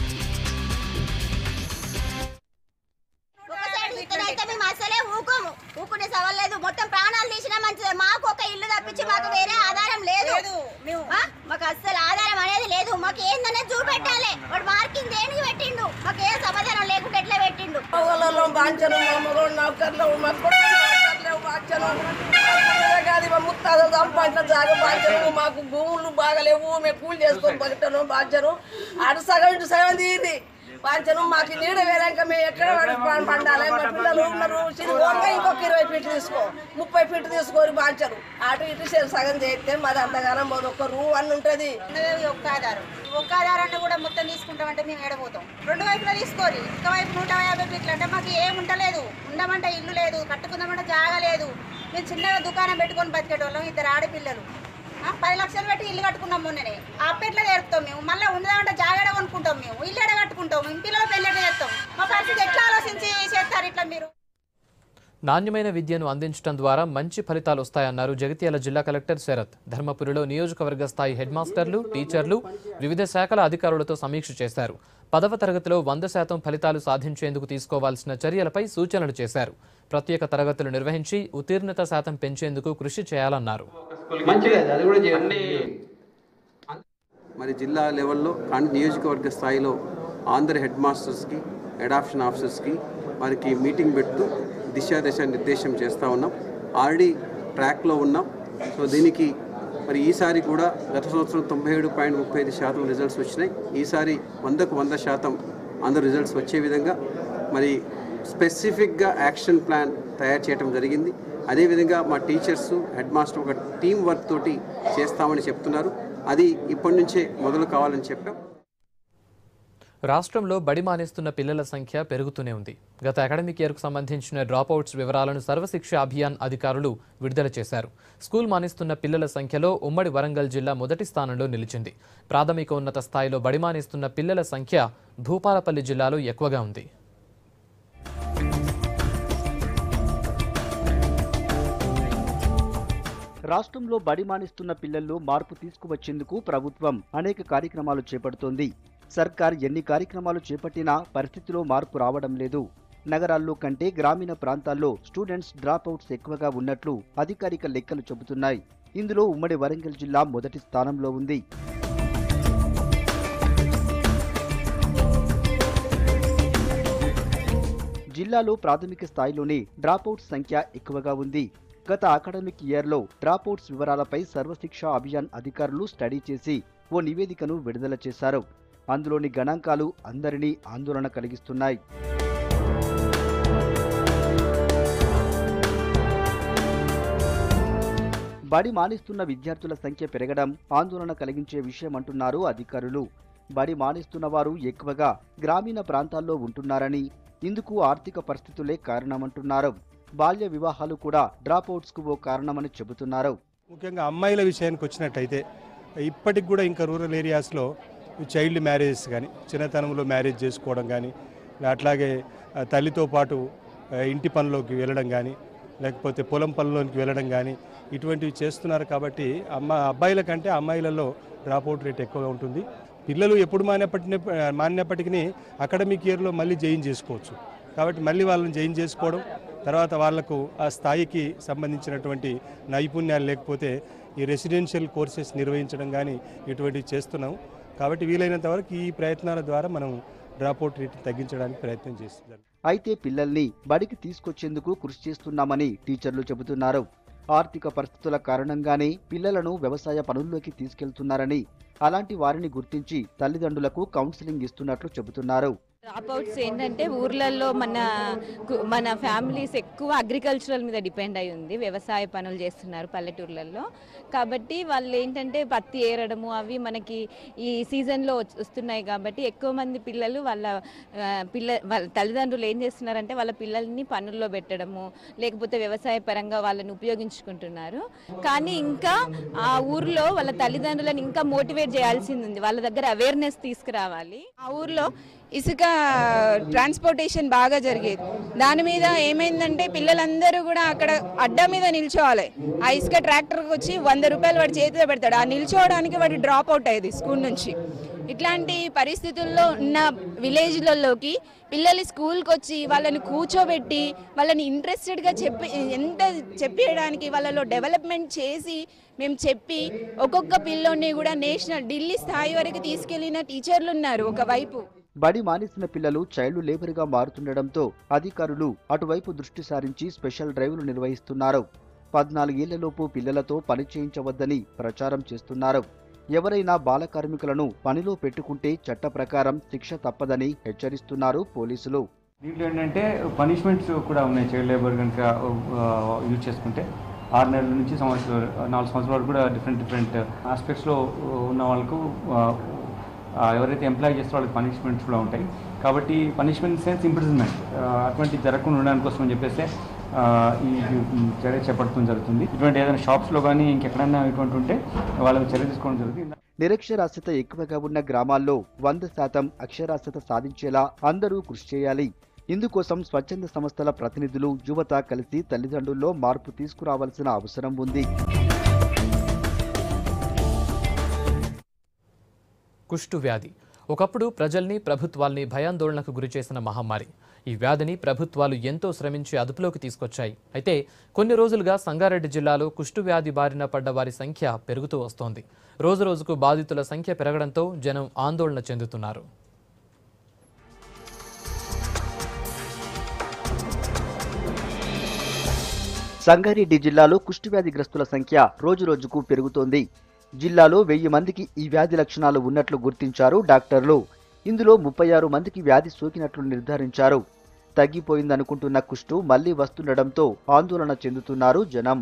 ఒకసారి ఇక్కడైతే మేము అసలే ఊకోము ఊకునే సవాల్ లేదు మొత్తం ప్రాణాలు తీసినా మంచిదే మాకు ఒక ఇల్లు తప్పించి మాకు వేరే ఆధారం లేదు ఆ? మాకు అస్సలు ఆధారం అనేది లేదు మాకు ఏందనేది చూపెట్టాలి వాడు మార్కింగ్ దేనికి పెట్టిండు మాకు ఏ సమాధానం లేకుండా ఎట్లా పెట్టిండు పొలాల్లో బాంచను మమ్మల్ని నౌకర్లు మాకు కూడా నౌకర్లు బాంచను కాదు మా ముత్తాతలు సంపాదించిన జాగ బాంచను మాకు భూములు బాగలేవు మేము కూలి చేసుకొని బతకను బాంచను అటు సగం ఇటు సగం తీది బాంచను మాకు నీడ వేరాక మేము ఎక్కడ పడి పండాలి మా పిల్లలు ఉన్నారు చిన్న ఓన్గా ఇంకొక ఇరవై ఫీట్లు తీసుకో ముప్పై ఫీట్లు తీసుకొని బాంచరు అటు ఇటు సగం సగం చేస్తే మాది అంతగానం పోదు ఒక్క రూ అని ఉంటుంది ఒక్క ఆధారం ఒక్క ఆధారాన్ని కూడా మొత్తం తీసుకుంటామంటే మేము ఏడబోతాం రెండు వైపులా తీసుకోరి ఒక వైపు నూట యాభై ఫీట్లు అంటే మాకు ఏం ఉండలేదు ఉండమంటే ఇల్లు లేదు కట్టుకుందామంటే జాగా లేదు మేము చిన్నగా దుకాణం పెట్టుకొని బతికేటోళ్ళం ఇద్దరు ఆడపిల్లలు ఆ, పది లక్షలు పెట్టి ఇల్లు కట్టుకున్నాం మొన్ననే అప్పట్లో నేర్పుతాం మేము మళ్ళీ ఉందామంటే జాగా ఎడ కొనుక్కుంటాం మేము ఇల్లు ఎడ కట్టుకుంటాం మేము పిల్లలు పెళ్ళి చేస్తాం మా పరిస్థితి ఎట్లా ఆలోచించి చేస్తారు ఇట్లా మీరు నాణ్యమైన విద్యను అందించడం ద్వారా మంచి ఫలితాలు వస్తాయన్నారు జగిత్యాల జిల్లా కలెక్టర్ శరత్ ధర్మపురిలో నియోజకవర్గ స్థాయి హెడ్ మాస్టర్లు టీచర్లు వివిధ శాఖల అధికారులతో సమీక్ష చేశారు పదవ తరగతిలో వంద శాతం ఫలితాలు సాధించేందుకు తీసుకోవాల్సిన చర్యలపై సూచనలు చేశారు ప్రత్యేక తరగతులు నిర్వహించి ఉత్తీర్ణత శాతం పెంచేందుకు కృషి చేయాలన్నారు అది కూడా చేయండి మరి జిల్లా లెవెల్లో కానీ నియోజకవర్గ స్థాయిలో ఆంధ్ర హెడ్ మాస్టర్స్కి అడాప్షన్ ఆఫీసర్స్కి వారికి మీటింగ్ పెడుతూ దిశాదశ నిర్దేశం చేస్తూ ఉన్నాం ఆల్రెడీ ట్రాక్లో ఉన్నాం సో దీనికి మరి ఈసారి కూడా గత సంవత్సరం తొంభై ఏడు పాయింట్ ముప్పై ఐదు శాతం రిజల్ట్స్ వచ్చినాయి ఈసారి వందకు వంద శాతం అందరు రిజల్ట్స్ వచ్చే విధంగా మరి స్పెసిఫిక్గా యాక్షన్ ప్లాన్ తయారు చేయడం జరిగింది అదేవిధంగా మా టీచర్స్ హెడ్ మాస్టర్ ఒక టీం వర్క్ తోటి చేస్తామని చెప్తున్నారు అది ఇప్పటి నుంచే మొదలు కావాలని చెప్పాం రాష్ట్రంలో బడి మానేస్తున్న పిల్లల సంఖ్య పెరుగుతూనే ఉంది గత అకాడమిక్ ఇయర్కు సంబంధించిన డ్రాపౌట్స్ వివరాలను సర్వశిక్ష అభియాన్ అధికారులు విడుదల చేశారు స్కూల్ మానేస్తున్న పిల్లల సంఖ్యలో ఉమ్మడి వరంగల్ జిల్లా మొదటి స్థానంలో నిలిచింది ప్రాథమిక ఉన్నత స్థాయిలో బడి మానేస్తున్న పిల్లల సంఖ్య భూపాలపల్లి జిల్లాలో ఎక్కువగా ఉంది రాష్ట్రంలో బడి మానిస్తున్న పిల్లల్లో మార్పు తీసుకువచ్చేందుకు ప్రభుత్వం అనేక కార్యక్రమాలు చేపడుతోంది సర్కార్ ఎన్ని కార్యక్రమాలు చేపట్టినా పరిస్థితిలో మార్పు రావడం లేదు నగరాల్లో కంటే గ్రామీణ ప్రాంతాల్లో స్టూడెంట్స్ డ్రాప్అవుట్స్ ఎక్కువగా ఉన్నట్లు అధికారిక లెక్కలు చెబుతున్నాయి ఇందులో ఉమ్మడి వరంగల్ జిల్లా మొదటి స్థానంలో ఉంది జిల్లాలో ప్రాథమిక స్థాయిలోనే డ్రాపౌట్స్ సంఖ్య ఎక్కువగా ఉంది గత అకాడమిక్ ఇయర్లో డ్రాపౌట్స్ వివరాలపై సర్వశిక్ష అభియాన్ అధికారులు స్టడీ చేసి ఓ నివేదికను విడుదల చేశారు అందులోని గణాంకాలు అందరినీ ఆందోళన కలిగిస్తున్నాయి బడి మానిస్తున్న విద్యార్థుల సంఖ్య పెరగడం ఆందోళన కలిగించే విషయం అంటున్నారు అధికారులు బడి మానిస్తున్న వారు ఎక్కువగా గ్రామీణ ప్రాంతాల్లో ఉంటున్నారని ఇందుకు ఆర్థిక పరిస్థితులే కారణమంటున్నారు బాల్య వివాహాలు కూడా డ్రాప్అవుట్స్కు ఓ కారణమని చెబుతున్నారు ముఖ్యంగా అమ్మాయిల విషయానికి వచ్చినట్టయితే ఇప్పటికి కూడా ఇంకా రూరల్ ఏరియాస్లో చైల్డ్ మ్యారేజెస్ కానీ చిన్నతనంలో మ్యారేజ్ చేసుకోవడం కానీ అట్లాగే ఆ, తల్లితో పాటు ఆ, ఇంటి పనిలోకి వెళ్ళడం కానీ లేకపోతే పొలం పనిలోకి వెళ్ళడం కానీ ఇటువంటివి చేస్తున్నారు కాబట్టి అమ్మ అబ్బాయిల కంటే అమ్మాయిలలో డ్రాప్అవుట్ రేట్ ఎక్కువగా ఉంటుంది పిల్లలు ఎప్పుడు మానేపట్టిన మానినప్పటికీ అకాడమిక్ ఇయర్లో మళ్ళీ జైన్ చేసుకోవచ్చు కాబట్టి మళ్ళీ వాళ్ళని జైన్ చేసుకోవడం తర్వాత వాళ్లకు ఆ స్థాయికి సంబంధించినటువంటి నైపుణ్యాలు లేకపోతే ఈ రెసిడెన్షియల్ కోర్సెస్ నిర్వహించడం కానీ ఇటువంటివి చేస్తున్నాం కాబట్టి వీలైనంత వరకు ఈ ప్రయత్నాల ద్వారా మనం డ్రాప్అవుట్ రేట్ తగ్గించడానికి ప్రయత్నం చేస్తున్నాం అయితే పిల్లల్ని బడికి తీసుకొచ్చేందుకు కృషి చేస్తున్నామని టీచర్లు చెబుతున్నారు ఆర్థిక పరిస్థితుల కారణంగానే పిల్లలను వ్యవసాయ పనుల్లోకి తీసుకెళ్తున్నారని అలాంటి వారిని గుర్తించి తల్లిదండ్రులకు కౌన్సిలింగ్ ఇస్తున్నట్లు చెబుతున్నారు డ్రాప్అవుట్స్ ఏంటంటే ఊర్లలో మన కు- మన ఫ్యామిలీస్ ఎక్కువ అగ్రికల్చరల్ మీద డిపెండ్ అయి ఉంది వ్యవసాయ పనులు చేస్తున్నారు పల్లెటూర్లలో కాబట్టి వాళ్ళు ఏంటంటే పత్తి ఏరడము అవి మనకి ఈ సీజన్లో వచ్- వస్తున్నాయి కాబట్టి ఎక్కువ మంది పిల్లలు వాళ్ళ ఆ, పిల్ల వాళ్ళ తల్లిదండ్రులు ఏం చేస్తున్నారంటే వాళ్ళ పిల్లల్ని పనుల్లో పెట్టడము లేకపోతే వ్యవసాయ పరంగా వాళ్ళని ఉపయోగించుకుంటున్నారు కానీ ఇంకా ఆ ఊర్లో వాళ్ళ తల్లిదండ్రులను ఇంకా మోటివేట్ చేయాల్సింది ఉంది వాళ్ళ దగ్గర అవేర్నెస్ తీసుకురావాలి ఆ ఊర్లో ఇసుక ట్రాన్స్పోర్టేషన్ బాగా జరిగేది దాని మీద ఏమైందంటే పిల్లలందరూ కూడా అక్కడ అడ్డా మీద నిల్చోవాలి ఆ ఇసుక ట్రాక్టర్కి వచ్చి వంద రూపాయలు వాడి చేతిలో పెడతాడు ఆ నిల్చోవడానికి వాడి డ్రాప్ అవుట్ అయ్యేది స్కూల్ నుంచి ఇట్లాంటి పరిస్థితుల్లో ఉన్న విలేజ్లలోకి పిల్లలు స్కూల్కి వచ్చి వాళ్ళని కూర్చోబెట్టి వాళ్ళని ఇంట్రెస్టెడ్గా చెప్పి ఎంత చెప్పేయడానికి వాళ్ళలో డెవలప్మెంట్ చేసి మేము చెప్పి ఒక్కొక్క పిల్లోని కూడా నేషనల్ ఢిల్లీ స్థాయి వరకు తీసుకెళ్లిన టీచర్లు ఉన్నారు ఒకవైపు బడి మానేసిన పిల్లలు చైల్డ్ లేబర్గా మారుతుండటంతో అధికారులు అటువైపు దృష్టి సారించి స్పెషల్ డ్రైవ్లు నిర్వహిస్తున్నారు పద్నాలుగేళ్లలోపు పిల్లలతో పని చేయించవద్దని ప్రచారం చేస్తున్నారు ఎవరైనా బాల కార్మికులను పనిలో పెట్టుకుంటే చట్ట ప్రకారం శిక్ష తప్పదని హెచ్చరిస్తున్నారు పోలీసులు దీంట్లో ఏంటంటే పనిష్మెంట్స్ కూడా ఉన్నాయి చైల్డ్ లేబర్ కనుక యూజ్ చేసుకుంటే ఆరు నెలల నుంచి సంవత్సరం నాలుగు సంవత్సరాల వరకు కూడా డిఫరెంట్ డిఫరెంట్ ఆస్పెక్ట్స్లో ఉన్న వాళ్ళకు ఆ, ఆ, ఎవరైతే ఎంప్లాయ్ చేస్తారో వాళ్ళకి పనిష్మెంట్స్ కూడా ఉంటాయి కాబట్టి పనిష్మెంట్ సెన్స్ ఇంప్రిజన్మెంట్ అటువంటి జరగకుండా ఉండడానికి కోసం అని చెప్పేసి ఆ, ఈ ఈ చర్య చేపట్టడం జరుగుతుంది ఇటువంటి ఏదైనా షాప్స్లో కానీ ఇంకెక్కడైనా ఇటువంటి ఉంటే వాళ్ళకి చర్య తీసుకోవడం జరుగుతుంది నిరక్షరాస్యత ఎక్కువగా ఉన్న గ్రామాల్లో వంద శాతం అక్షరాస్యత సాధించేలా అందరూ కృషి చేయాలి ఇందుకోసం స్వచ్ఛంద సంస్థల ప్రతినిధులు యువత కలిసి తల్లిదండ్రుల్లో మార్పు తీసుకురావాల్సిన అవసరం ఉంది కుష్టు వ్యాధి ఒకప్పుడు ప్రజల్ని ప్రభుత్వాల్ని భయాందోళనకు గురిచేసిన మహమ్మారి ఈ వ్యాధిని ప్రభుత్వాలు ఎంతో శ్రమించి అదుపులోకి తీసుకొచ్చాయి అయితే కొన్ని రోజులుగా సంగారెడ్డి జిల్లాలో కుష్టు వ్యాధి బారిన పడ్డ వారి సంఖ్య పెరుగుతూ వస్తోంది రోజురోజుకు బాధితుల సంఖ్య పెరగడంతో జనం ఆందోళన చెందుతున్నారు సంగారెడ్డి జిల్లాలో కుష్ఠవ్యాధిగ్రస్తుల సంఖ్య రోజురోజుకు పెరుగుతోంది జిల్లాలో వెయ్యి మందికి ఈ వ్యాధి లక్షణాలు ఉన్నట్లు గుర్తించారు డాక్టర్లు ఇందులో ముప్పై ఆరు మందికి వ్యాధి సోకినట్లు నిర్ధారించారు తగ్గిపోయిందనుకుంటున్న కుష్టు మళ్లీ వస్తుండటంతో ఆందోళన చెందుతున్నారు జనం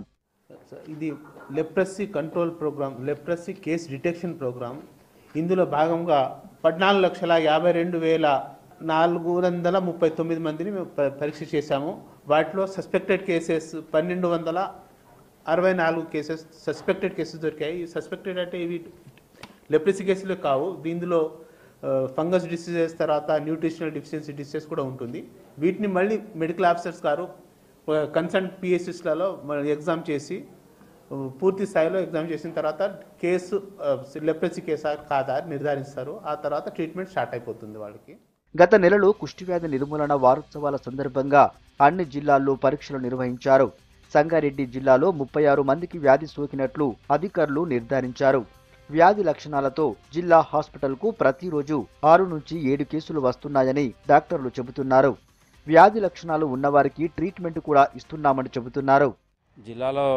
ఇది leprosy control programme leprosy case detection programme ఇందులో భాగంగా పద్నాలుగు లక్షల యాభై రెండు వేల నాలుగు వందల ముప్పై తొమ్మిది మందిని మేము ప- పరీక్ష చేశాము వాటిలో సస్పెక్టెడ్ కేసెస్ పన్నెండు వందల అరవై నాలుగు కేసెస్ సస్పెక్టెడ్ కేసెస్ దొరికాయి ఈ సస్పెక్టెడ్ అంటే ఇవి లెప్రసీ కేసులు కావు దీనిలో ఫంగస్ డిసీజెస్ తర్వాత న్యూట్రిషనల్ డిఫిషియన్సీ డిసీజెస్ కూడా ఉంటుంది వీటిని మళ్ళీ మెడికల్ ఆఫీసర్స్ గారు కన్సర్న్ పిఎస్ఎస్లలో ఎగ్జామ్ చేసి ఆ, పూర్తి స్థాయిలో ఎగ్జామ్ చేసిన తర్వాత కేసు లెప్రసీ కేసా కాదా అని నిర్ధారిస్తారు ఆ తర్వాత ట్రీట్మెంట్ స్టార్ట్ అయిపోతుంది వాళ్ళకి గత నెలలో కుష్ఠవ్యాధి నిర్మూలన వారోత్సవాల సందర్భంగా అన్ని జిల్లాల్లో పరీక్షలు నిర్వహించారు సంగారెడ్డి జిల్లాలో ముప్పై ఆరు మందికి వ్యాధి సోకినట్లు అధికారులు నిర్ధారించారు వ్యాధి లక్షణాలతో జిల్లా హాస్పిటల్కు ప్రతిరోజు ఆరు నుంచి ఏడు కేసులు వస్తున్నాయని డాక్టర్లు చెబుతున్నారు వ్యాధి లక్షణాలు ఉన్నవారికి ట్రీట్మెంట్ కూడా ఇస్తున్నామని చెబుతున్నారు జిల్లాలో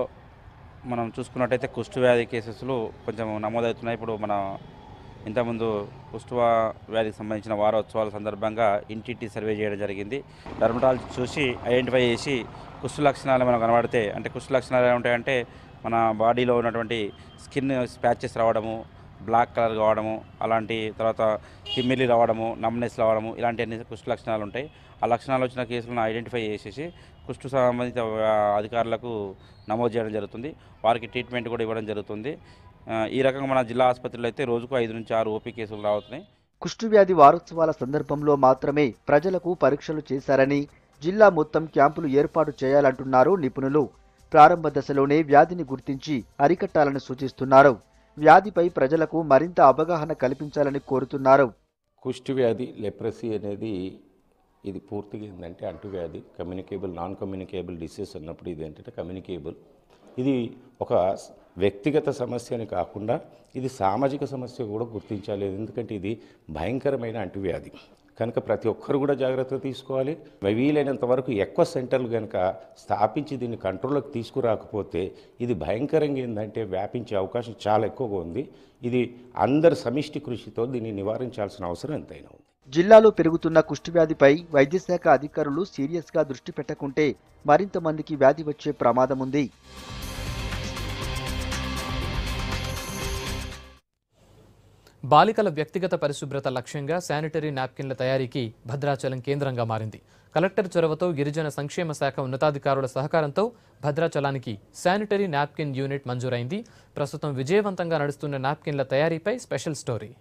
మనం చూసుకున్నట్టయితే కుష్టు వ్యాధి కేసెస్లు కొంచెం నమోదవుతున్నాయి ఇప్పుడు మన ఇంతకుముందు కుష్టు వ్యాధికి సంబంధించిన వారోత్సవాల సందర్భంగా ఇంటింటి సర్వే చేయడం జరిగింది డర్మటాలజీ చూసి ఐడెంటిఫై చేసి కుష్టు లక్షణాలు మనకు కనబడితే అంటే కుష్టు లక్షణాలు ఎలా ఉంటాయంటే మన బాడీలో ఉన్నటువంటి స్కిన్ స్పాచెస్ రావడము బ్లాక్ కలర్ కావడము అలాంటి తర్వాత తిమ్మిలి రావడము నమ్నెస్ రావడము ఇలాంటి అన్ని కుష్టు లక్షణాలు ఉంటాయి ఆ లక్షణాలు వచ్చిన కేసులను ఐడెంటిఫై చేసేసి కుష్టు సంబంధిత ఆ, అధికారులకు నమోదు చేయడం జరుగుతుంది వారికి ట్రీట్మెంట్ కూడా ఇవ్వడం జరుగుతుంది ఆ, ఈ రకంగా మన జిల్లా ఆసుపత్రిలో అయితే రోజుకు ఐదు నుంచి ఆరు ఓపీ కేసులు రావుతున్నాయి కుష్ఠవ్యాధి వారోత్సవాల సందర్భంలో మాత్రమే ప్రజలకు పరీక్షలు చేశారని జిల్లా మొత్తం క్యాంపులు ఏర్పాటు చేయాలంటున్నారు నిపుణులు ప్రారంభ దశలోనే వ్యాధిని గుర్తించి అరికట్టాలని సూచిస్తున్నారు వ్యాధిపై ప్రజలకు మరింత అవగాహన కల్పించాలని కోరుతున్నారు కుష్టి వ్యాధి లెప్రసీ అనేది ఇది పూర్తిగా ఏంటంటే అంటువ్యాధి కమ్యూనికేబుల్ నాన్ కమ్యూనికేబుల్ డిసీజ్ అన్నప్పుడు ఇది ఏంటంటే కమ్యూనికేబుల్ ఇది ఒక స్- వ్యక్తిగత సమస్య అని కాకుండా ఇది సామాజిక సమస్య కూడా గుర్తించాలి ఎందుకంటే ఇది భయంకరమైన అంటువ్యాధి కనుక ప్రతి ఒక్కరు కూడా జాగ్రత్త తీసుకోవాలి వీలైనంత వరకు ఎక్కువ సెంటర్లు కనుక స్థాపించి దీన్ని కంట్రోల్లోకి తీసుకురాకపోతే ఇది భయంకరంగా ఏంటంటే వ్యాపించే అవకాశం చాలా ఎక్కువగా ఉంది ఇది అందరి సమిష్టి కృషితో దీన్ని నివారించాల్సిన అవసరం ఎంతైనా ఉంది జిల్లాలో పెరుగుతున్న కుష్ఠవ్యాధిపై వైద్యశాఖ అధికారులు సీరియస్గా దృష్టి పెట్టకుంటే మరింత మందికి వ్యాధి వచ్చే ప్రమాదముంది బాలికల వ్యక్తిగత పరిశుభ్రత లక్ష్యంగా శానిటరీ నాప్కిన్ల తయారీకి భద్రాచలం కేంద్రంగా మారింది కలెక్టర్ చొరవతో గిరిజన సంక్షేమ శాఖ ఉన్నతాధికారుల సహకారంతో భద్రాచలానికి శానిటరీ నాప్కిన్ యూనిట్ మంజూరైంది ప్రస్తుతం విజయవంతంగా నడుస్తున్న నాప్కిన్ల తయారీపై స్పెషల్ స్టోరీ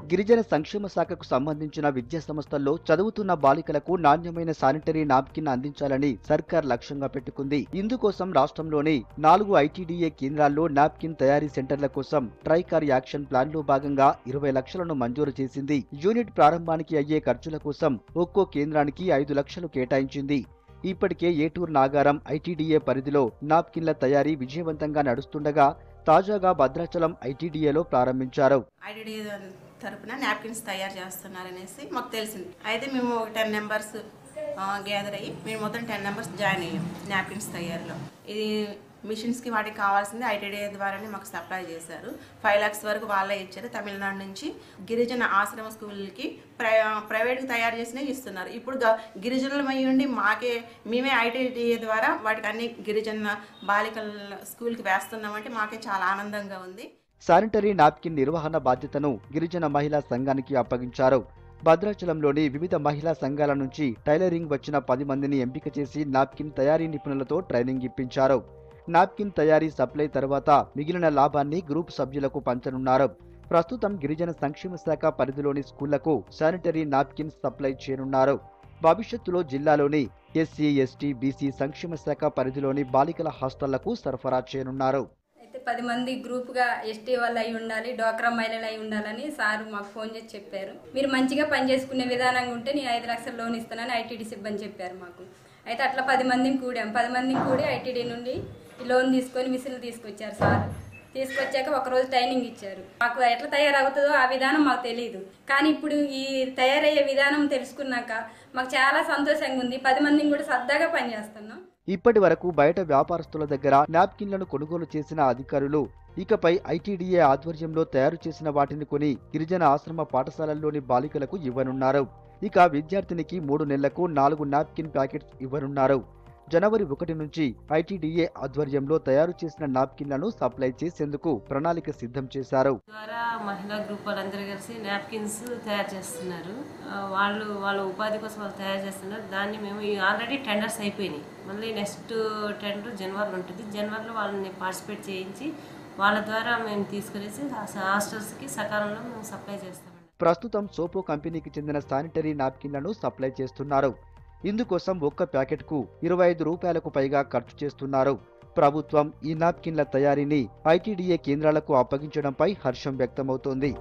గిరిజన సంక్షేమ శాఖకు సంబంధించిన విద్యా సంస్థల్లో చదువుతున్న బాలికలకు నాణ్యమైన శానిటరీ నాప్కిన్ అందించాలని సర్కార్ లక్ష్యంగా పెట్టుకుంది ఇందుకోసం రాష్ట్రంలోని నాలుగు ఐటీడీఏ కేంద్రాల్లో నాప్కిన్ తయారీ సెంటర్ల కోసం ట్రైకార్ యాక్షన్ ప్లాన్ లో భాగంగా ఇరవై లక్షలను మంజూరు చేసింది యూనిట్ ప్రారంభానికి అయ్యే ఖర్చుల కోసం ఒక్కో కేంద్రానికి ఐదు లక్షలు కేటాయించింది ఇప్పటికే ఏటూరు నాగారం ఐటీడీఏ పరిధిలో నాప్కిన్ల తయారీ విజయవంతంగా నడుస్తుండగా తాజాగా భద్రాచలం ఐటీడీఏలో ప్రారంభించారు ఐడిడి తరపున నాప్కిన్స్ తయారు చేస్తున్నారనేసి మాకు తెలిసింది అయితే మేము ఒక టెన్ నెంబర్స్ గ్యాదర్ అయ్యి మేము మొత్తం టెన్ నెంబర్స్ జాయిన్ అయ్యాం నాప్కిన్స్ తయారీలో ఇది మిషన్స్కి వాటికి కావాల్సింది ఐటీడీఏ ద్వారానే మాకు సప్లై చేశారు ఫైవ్ లాక్స్ వరకు వాళ్ళే ఇచ్చారు తమిళనాడు నుంచి గిరిజన ఆశ్రమ స్కూల్కి ప్రై ప్రైవేట్కి తయారు చేసినవి ఇస్తున్నారు ఇప్పుడు గ- గిరిజనులమై ఉండి మాకే మేమే ఐటీడీఏ ద్వారా వాటికి అన్ని గిరిజన బాలికల స్కూల్కి వేస్తున్నామంటే మాకే చాలా ఆనందంగా ఉంది శానిటరీ నాప్కిన్ నిర్వహణ బాధ్యతను గిరిజన మహిళా సంఘానికి అప్పగించారు భద్రాచలంలోని వివిధ మహిళా సంఘాల నుంచి టైలరింగ్ వచ్చిన పది మందిని ఎంపిక చేసి నాప్కిన్ తయారీ నిపుణులతో ట్రైనింగ్ ఇప్పించారు నాప్కిన్ తయారీ సప్లై తర్వాత మిగిలిన లాభాన్ని గ్రూప్ సభ్యులకు పంచనున్నారు ప్రస్తుతం గిరిజన సంక్షేమ శాఖ పరిధిలోని స్కూళ్లకు శానిటరీ నాప్కిన్స్ సప్లై చేయనున్నారు భవిష్యత్తులో జిల్లాలోని ఎస్సీ ఎస్టీ బీసీ సంక్షేమ శాఖ పరిధిలోని బాలికల హాస్టళ్లకు సరఫరా చేయనున్నారు అయితే పది మంది గ్రూప్గా ఎస్టీ వాళ్ళు అయి ఉండాలి డోక్రా మహిళలు అయి ఉండాలని సార్ మాకు ఫోన్ చేసి చెప్పారు మీరు మంచిగా పనిచేసుకునే విధానంగా ఉంటే నేను ఐదు లక్షల లోన్ ఇస్తానని ఐటీడీ సిబ్బంది చెప్పారు మాకు అయితే అట్లా పది మందిని కూడాం పది మందిని కూడి ఐటీడీ నుండి ఈ లోన్ తీసుకొని మిషన్లు తీసుకొచ్చారు సార్ తీసుకొచ్చాక ఒకరోజు ట్రైనింగ్ ఇచ్చారు మాకు ఎట్లా తయారవుతుందో ఆ విధానం మాకు తెలియదు కానీ ఇప్పుడు ఈ తయారయ్యే విధానం తెలుసుకున్నాక మాకు చాలా సంతోషంగా ఉంది పది మందిని కూడా సరదాగా పనిచేస్తున్నాం ఇప్పటి వరకు బయట వ్యాపారస్తుల దగ్గర నాప్కిన్లను కొనుగోలు చేసిన అధికారులు ఇకపై ఐటీడీఏ ఆధ్వర్యంలో తయారు చేసిన వాటిని కొని గిరిజన ఆశ్రమ పాఠశాలల్లోని బాలికలకు ఇవ్వనున్నారు ఇక విద్యార్థినికి మూడు నెలలకు నాలుగు నాప్కిన్ ప్యాకెట్స్ ఇవ్వనున్నారు జనవరి ఒకటి నుంచి ఐటీడీఏ ఆధ్వర్యంలో తయారు చేసిన నాప్కిన్లను సప్లై చేసేందుకు ప్రణాళిక సిద్ధం చేశారు ద్వారా మహిళా గ్రూప్ వాళ్ళందరూ కలిసి నాప్కిన్స్ తయారు చేస్తున్నారు ఆ, వాళ్ళు వాళ్ళ ఉపాధి కోసం వాళ్ళు తయారు చేస్తున్నారు దాన్ని మేము ఆల్రెడీ టెండర్స్ అయిపోయినాయి మళ్ళీ నెక్స్ట్ టెండర్ జనవరిలో ఉంటుంది జనవరిలో వాళ్ళని పార్టిసిపేట్ చేయించి వాళ్ళ ద్వారా మేము తీసుకునేసి హాస్టల్స్కి సకాలంలో మేము సప్లై చేస్తాం ప్రస్తుతం సోపో కంపెనీకి చెందిన శానిటరీ నాప్కిన్లను సప్లై చేస్తున్నారు ఇందుకోసం ఒక్క ప్యాకెట్కు ఇరవై ఐదు రూపాయలకు పైగా ఖర్చు చేస్తున్నారు ప్రభుత్వం ఈ నాప్కిన్ల తయారీని ఐటీడీఏ కేంద్రాలకు అప్పగించడంపై హర్షం వ్యక్తమవుతోంది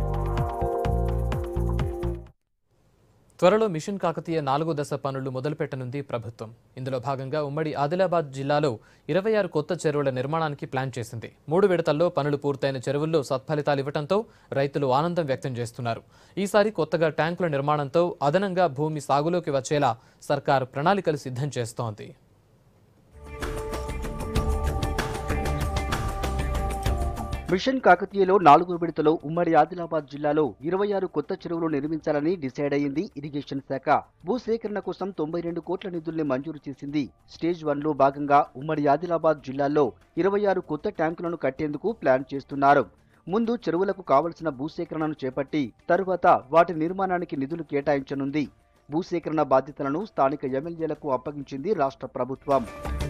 త్వరలో మిషన్ కాకతీయ నాలుగో దశ పనులు మొదలుపెట్టనుంది ప్రభుత్వం ఇందులో భాగంగా ఉమ్మడి ఆదిలాబాద్ జిల్లాలో ఇరవై ఆరు కొత్త చెరువుల నిర్మాణానికి ప్లాన్ చేసింది మూడు విడతల్లో పనులు పూర్తయిన చెరువుల్లో సత్ఫలితాలు ఇవ్వడంతో రైతులు ఆనందం వ్యక్తం చేస్తున్నారు ఈసారి కొత్తగా ట్యాంకుల నిర్మాణంతో అదనంగా భూమి సాగులోకి వచ్చేలా సర్కార్ ప్రణాళికలు సిద్ధం చేస్తోంది మిషన్ కాకతీయలో నాలుగో విడతలో ఉమ్మడి ఆదిలాబాద్ జిల్లాలో ఇరవై ఆరు కొత్త చెరువులు నిర్మించాలని డిసైడ్ అయింది ఇరిగేషన్ శాఖ భూసేకరణ కోసం తొంభై రెండు కోట్ల నిధుల్ని మంజూరు చేసింది స్టేజ్ వన్ లో భాగంగా ఉమ్మడి ఆదిలాబాద్ జిల్లాలో ఇరవై ఆరు కొత్త ట్యాంకులను కట్టేందుకు ప్లాన్ చేస్తున్నారు ముందు చెరువులకు కావలసిన భూసేకరణను చేపట్టి తరువాత వాటి నిర్మాణానికి నిధులు కేటాయించనుంది భూసేకరణ బాధ్యతలను స్థానిక ఎమ్మెల్యేలకు అప్పగించింది రాష్ట్ర ప్రభుత్వం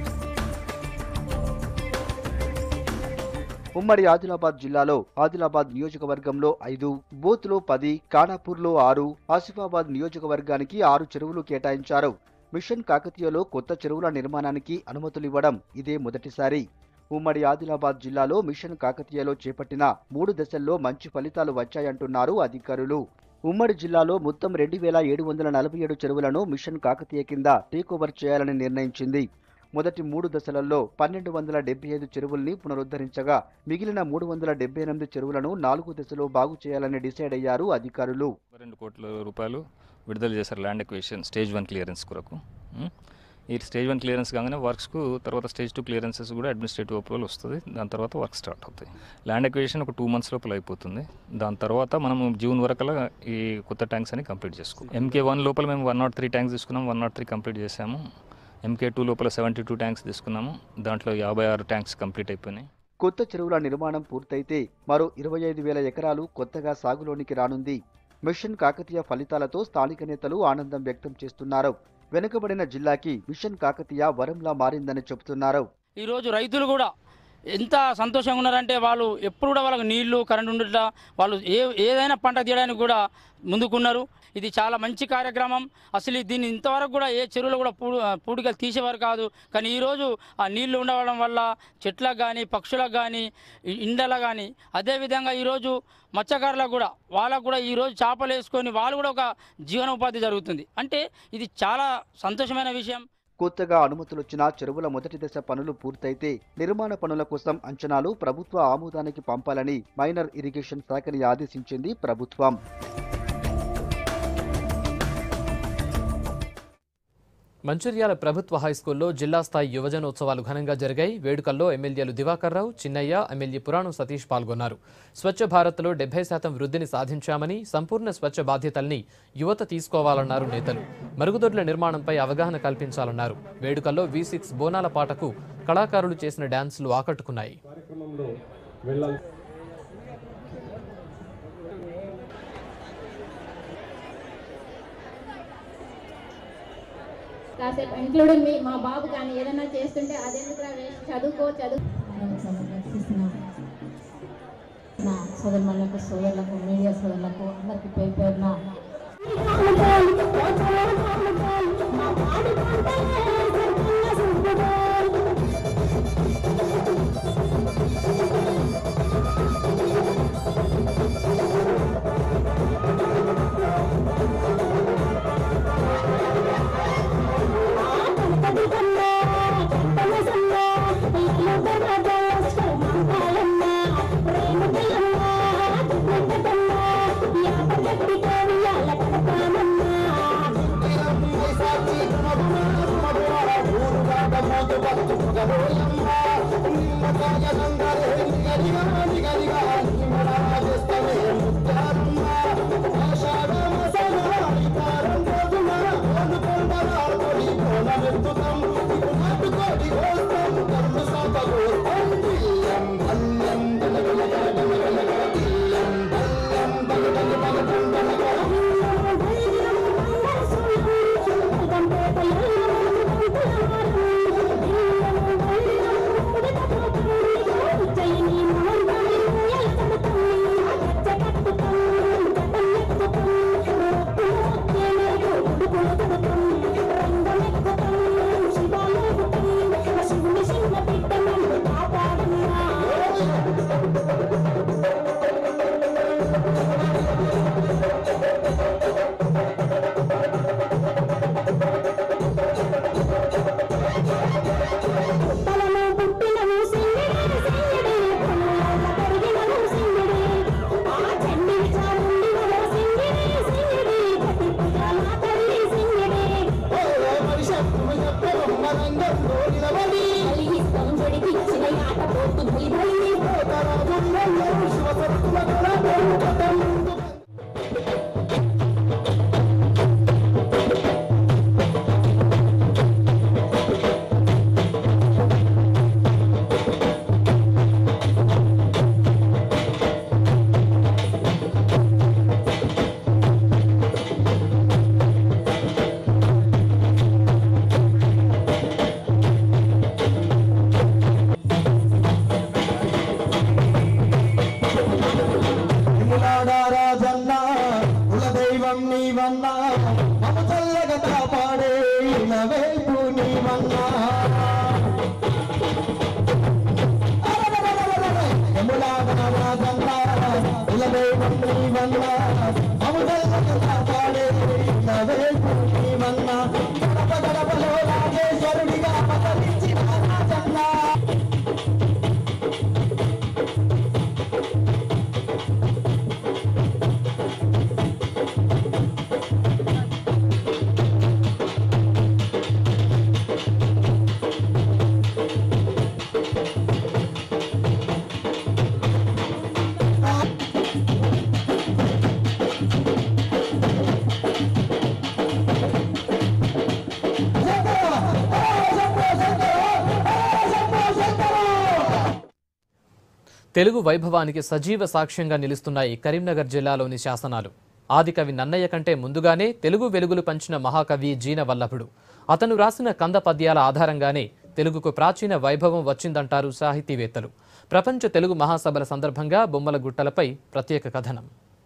ఉమ్మడి ఆదిలాబాద్ జిల్లాలో ఆదిలాబాద్ నియోజకవర్గంలో ఐదు బూత్లో పది ఖానాపూర్లో ఆరు ఆసిఫాబాద్ నియోజకవర్గానికి ఆరు చెరువులు కేటాయించారు మిషన్ కాకతీయలో కొత్త చెరువుల నిర్మాణానికి అనుమతులివ్వడం ఇదే మొదటిసారి ఉమ్మడి ఆదిలాబాద్ జిల్లాలో మిషన్ కాకతీయలో చేపట్టిన మూడు దశల్లో మంచి ఫలితాలు వచ్చాయంటున్నారు అధికారులు ఉమ్మడి జిల్లాలో మొత్తం రెండు వేల ఏడు వందల నలభై ఏడు చెరువులను మిషన్ కాకతీయ కింద టేకోవర్ చేయాలని నిర్ణయించింది మొదటి మూడు దశలలో పన్నెండు వందల డెబ్బై ఐదు చెరువుల్ని పునరుద్ధరించగా మిగిలిన మూడు వందల డెబ్బై ఎనిమిది చెరువులను నాలుగు దశలో బాగు చేయాలని డిసైడ్ అయ్యారు అధికారులు రెండు కోట్ల రూపాయలు విడుదల చేశారు land acquisition stage one clearance కొరకు ఉం. ఈ స్టేజ్ వన్ క్లియరెన్స్ కాగానే వర్క్స్కు తర్వాత స్టేజ్ టూ క్లియరెన్సెస్ కూడా అడ్మినిస్ట్రేటివ్ అప్రూవల్ వస్తుంది దాని తర్వాత వర్క్ స్టార్ట్ అవుతాయి ల్యాండ్ ఎక్వేషన్ ఒక టూ మంత్స్ లోపల అయిపోతుంది దాని తర్వాత మనం జూన్ వరకలా ఈ కొత్త ట్యాంక్స్ అని కంప్లీట్ చేసుకోవాలి ఎంకే వన్ లోపల మేము వన్ నాట్ త్రీ ట్యాంక్స్ తీసుకున్నాం వన్ నాట్ త్రీ కంప్లీట్ చేసాము ఎంకే టూ లోపల సెవెంటీ టూ ట్యాంక్స్ తీసుకున్నాము దాంట్లో యాభై ఆరు ట్యాంక్స్ కంప్లీట్ అయిపోయినాయి కొత్త చెరువుల నిర్మాణం పూర్తయితే మరో ఇరవై ఐదు వేల ఎకరాలు కొత్తగా సాగులోనికి రానుంది మిషన్ కాకతీయ ఫలితాలతో స్థానిక నేతలు ఆనందం వ్యక్తం చేస్తున్నారు వెనుకబడిన జిల్లాకి మిషన్ కాకతీయ వరంలా మారిందని చెబుతున్నారు ఈరోజు రైతులు కూడా ఎంత సంతోషంగా ఉన్నారంటే వాళ్ళు ఎప్పుడు కూడా వాళ్ళకి నీళ్లు కరెంట్ ఉండట వాళ్ళు ఏ ఏదైనా పంట తీయడానికి కూడా ముందుకున్నారు ఇది చాలా మంచి కార్యక్రమం అసలు దీన్ని ఇంతవరకు కూడా ఏ చెరువులో కూడా పూడు పూడికలు తీసేవారు కాదు కానీ ఈరోజు ఆ నీళ్లు ఉండడం వల్ల చెట్లకు కానీ పక్షులకు కానీ ఇండలకు కానీ అదేవిధంగా ఈరోజు మత్స్యకారులకు కూడా వాళ్ళకు కూడా ఈరోజు చేపలు వేసుకొని వాళ్ళు కూడా ఒక జీవనోపాధి జరుగుతుంది అంటే ఇది చాలా సంతోషమైన విషయం కొత్తగా అనుమతులొచ్చిన చెరువుల మొదటి దశ పనులు పూర్తయితే నిర్మాణ పనుల కోసం అంచనాలు ప్రభుత్వ ఆమోదానికి పంపాలని మైనర్ ఇరిగేషన్ శాఖని ఆదేశించింది ప్రభుత్వం మంచిర్యాల ప్రభుత్వ హైస్కూల్లో జిల్లా స్థాయి యువజనోత్సవాలు ఘనంగా జరిగాయి వేడుకల్లో ఎమ్మెల్యేలు దివాకర్ రావు చిన్నయ్య ఎమ్మెల్యే పురాణం సతీష్ పాల్గొన్నారు స్వచ్ఛ భారత్లో డెబ్బై శాతం వృద్ధిని సాధించామని సంపూర్ణ స్వచ్ఛ బాధ్యతల్ని యువత తీసుకోవాలన్నారు నేతలు మరుగుదొడ్ల నిర్మాణంపై అవగాహన కల్పించాలన్నారు వేడుకల్లో వి సిక్స్ బోనాల పాటకు కళాకారులు చేసిన డ్యాన్సులు ఆకట్టుకున్నాయి కాసేపు ఇంక్లూడింగ్ మీ మా బాబు కానీ ఏదైనా చేస్తుంటే అదెందుకురా వేస్ట్ చదువుకో చదువు నా సోదరులకు సోదరులకు మీడియా సోదరులకు అందరికి పేరు పేరున రాజన్న కులదైవం నీవన్నా మమ చల్లగా కాపాడే ఇళ్ళ వైపు నీవన్నా రాజన్న కులదైవం నీవన్నా మమ చల్లగా కాపాడే ఇళ్ళ వైపు నీవన్నా గడప గడపలో రాజేశ్వరుడిగా అవతరించిన రాజన్న తెలుగు వైభవానికి సజీవ సాక్ష్యంగా నిలుస్తున్నాయి కరీంనగర్ జిల్లాలోని శాసనాలు ఆదికవి నన్నయ్య కంటే ముందుగానే తెలుగు వెలుగులు పంచిన మహాకవి జీన వల్లభుడు అతను రాసిన కంద పద్యాల ఆధారంగానే తెలుగుకు ప్రాచీన వైభవం వచ్చిందంటారు సాహితీవేత్తలు ప్రపంచ తెలుగు మహాసభల సందర్భంగా బొమ్మల గుట్టలపై ప్రత్యేక కథనం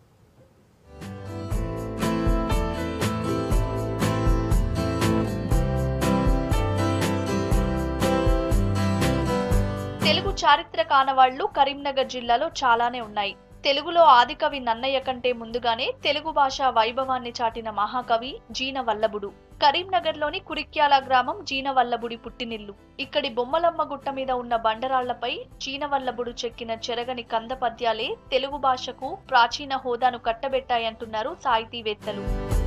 తెలుగు చారిత్రక ఆనవాళ్లు కరీంనగర్ జిల్లాలో చాలానే ఉన్నాయి తెలుగులో ఆదికవి నన్నయ్య కంటే ముందుగానే తెలుగు భాష వైభవాన్ని చాటిన మహాకవి జీన వల్లభుడు కరీంనగర్లోని కురిక్యాల గ్రామం జీనవల్లభుడి పుట్టినిల్లు ఇక్కడి బొమ్మలమ్మ గుట్ట మీద ఉన్న బండరాళ్లపై జీనవల్లభుడు చెక్కిన చెరగని కంద పద్యాలే తెలుగు భాషకు ప్రాచీన హోదాను కట్టబెట్టాయంటున్నారు సాహితీవేత్తలు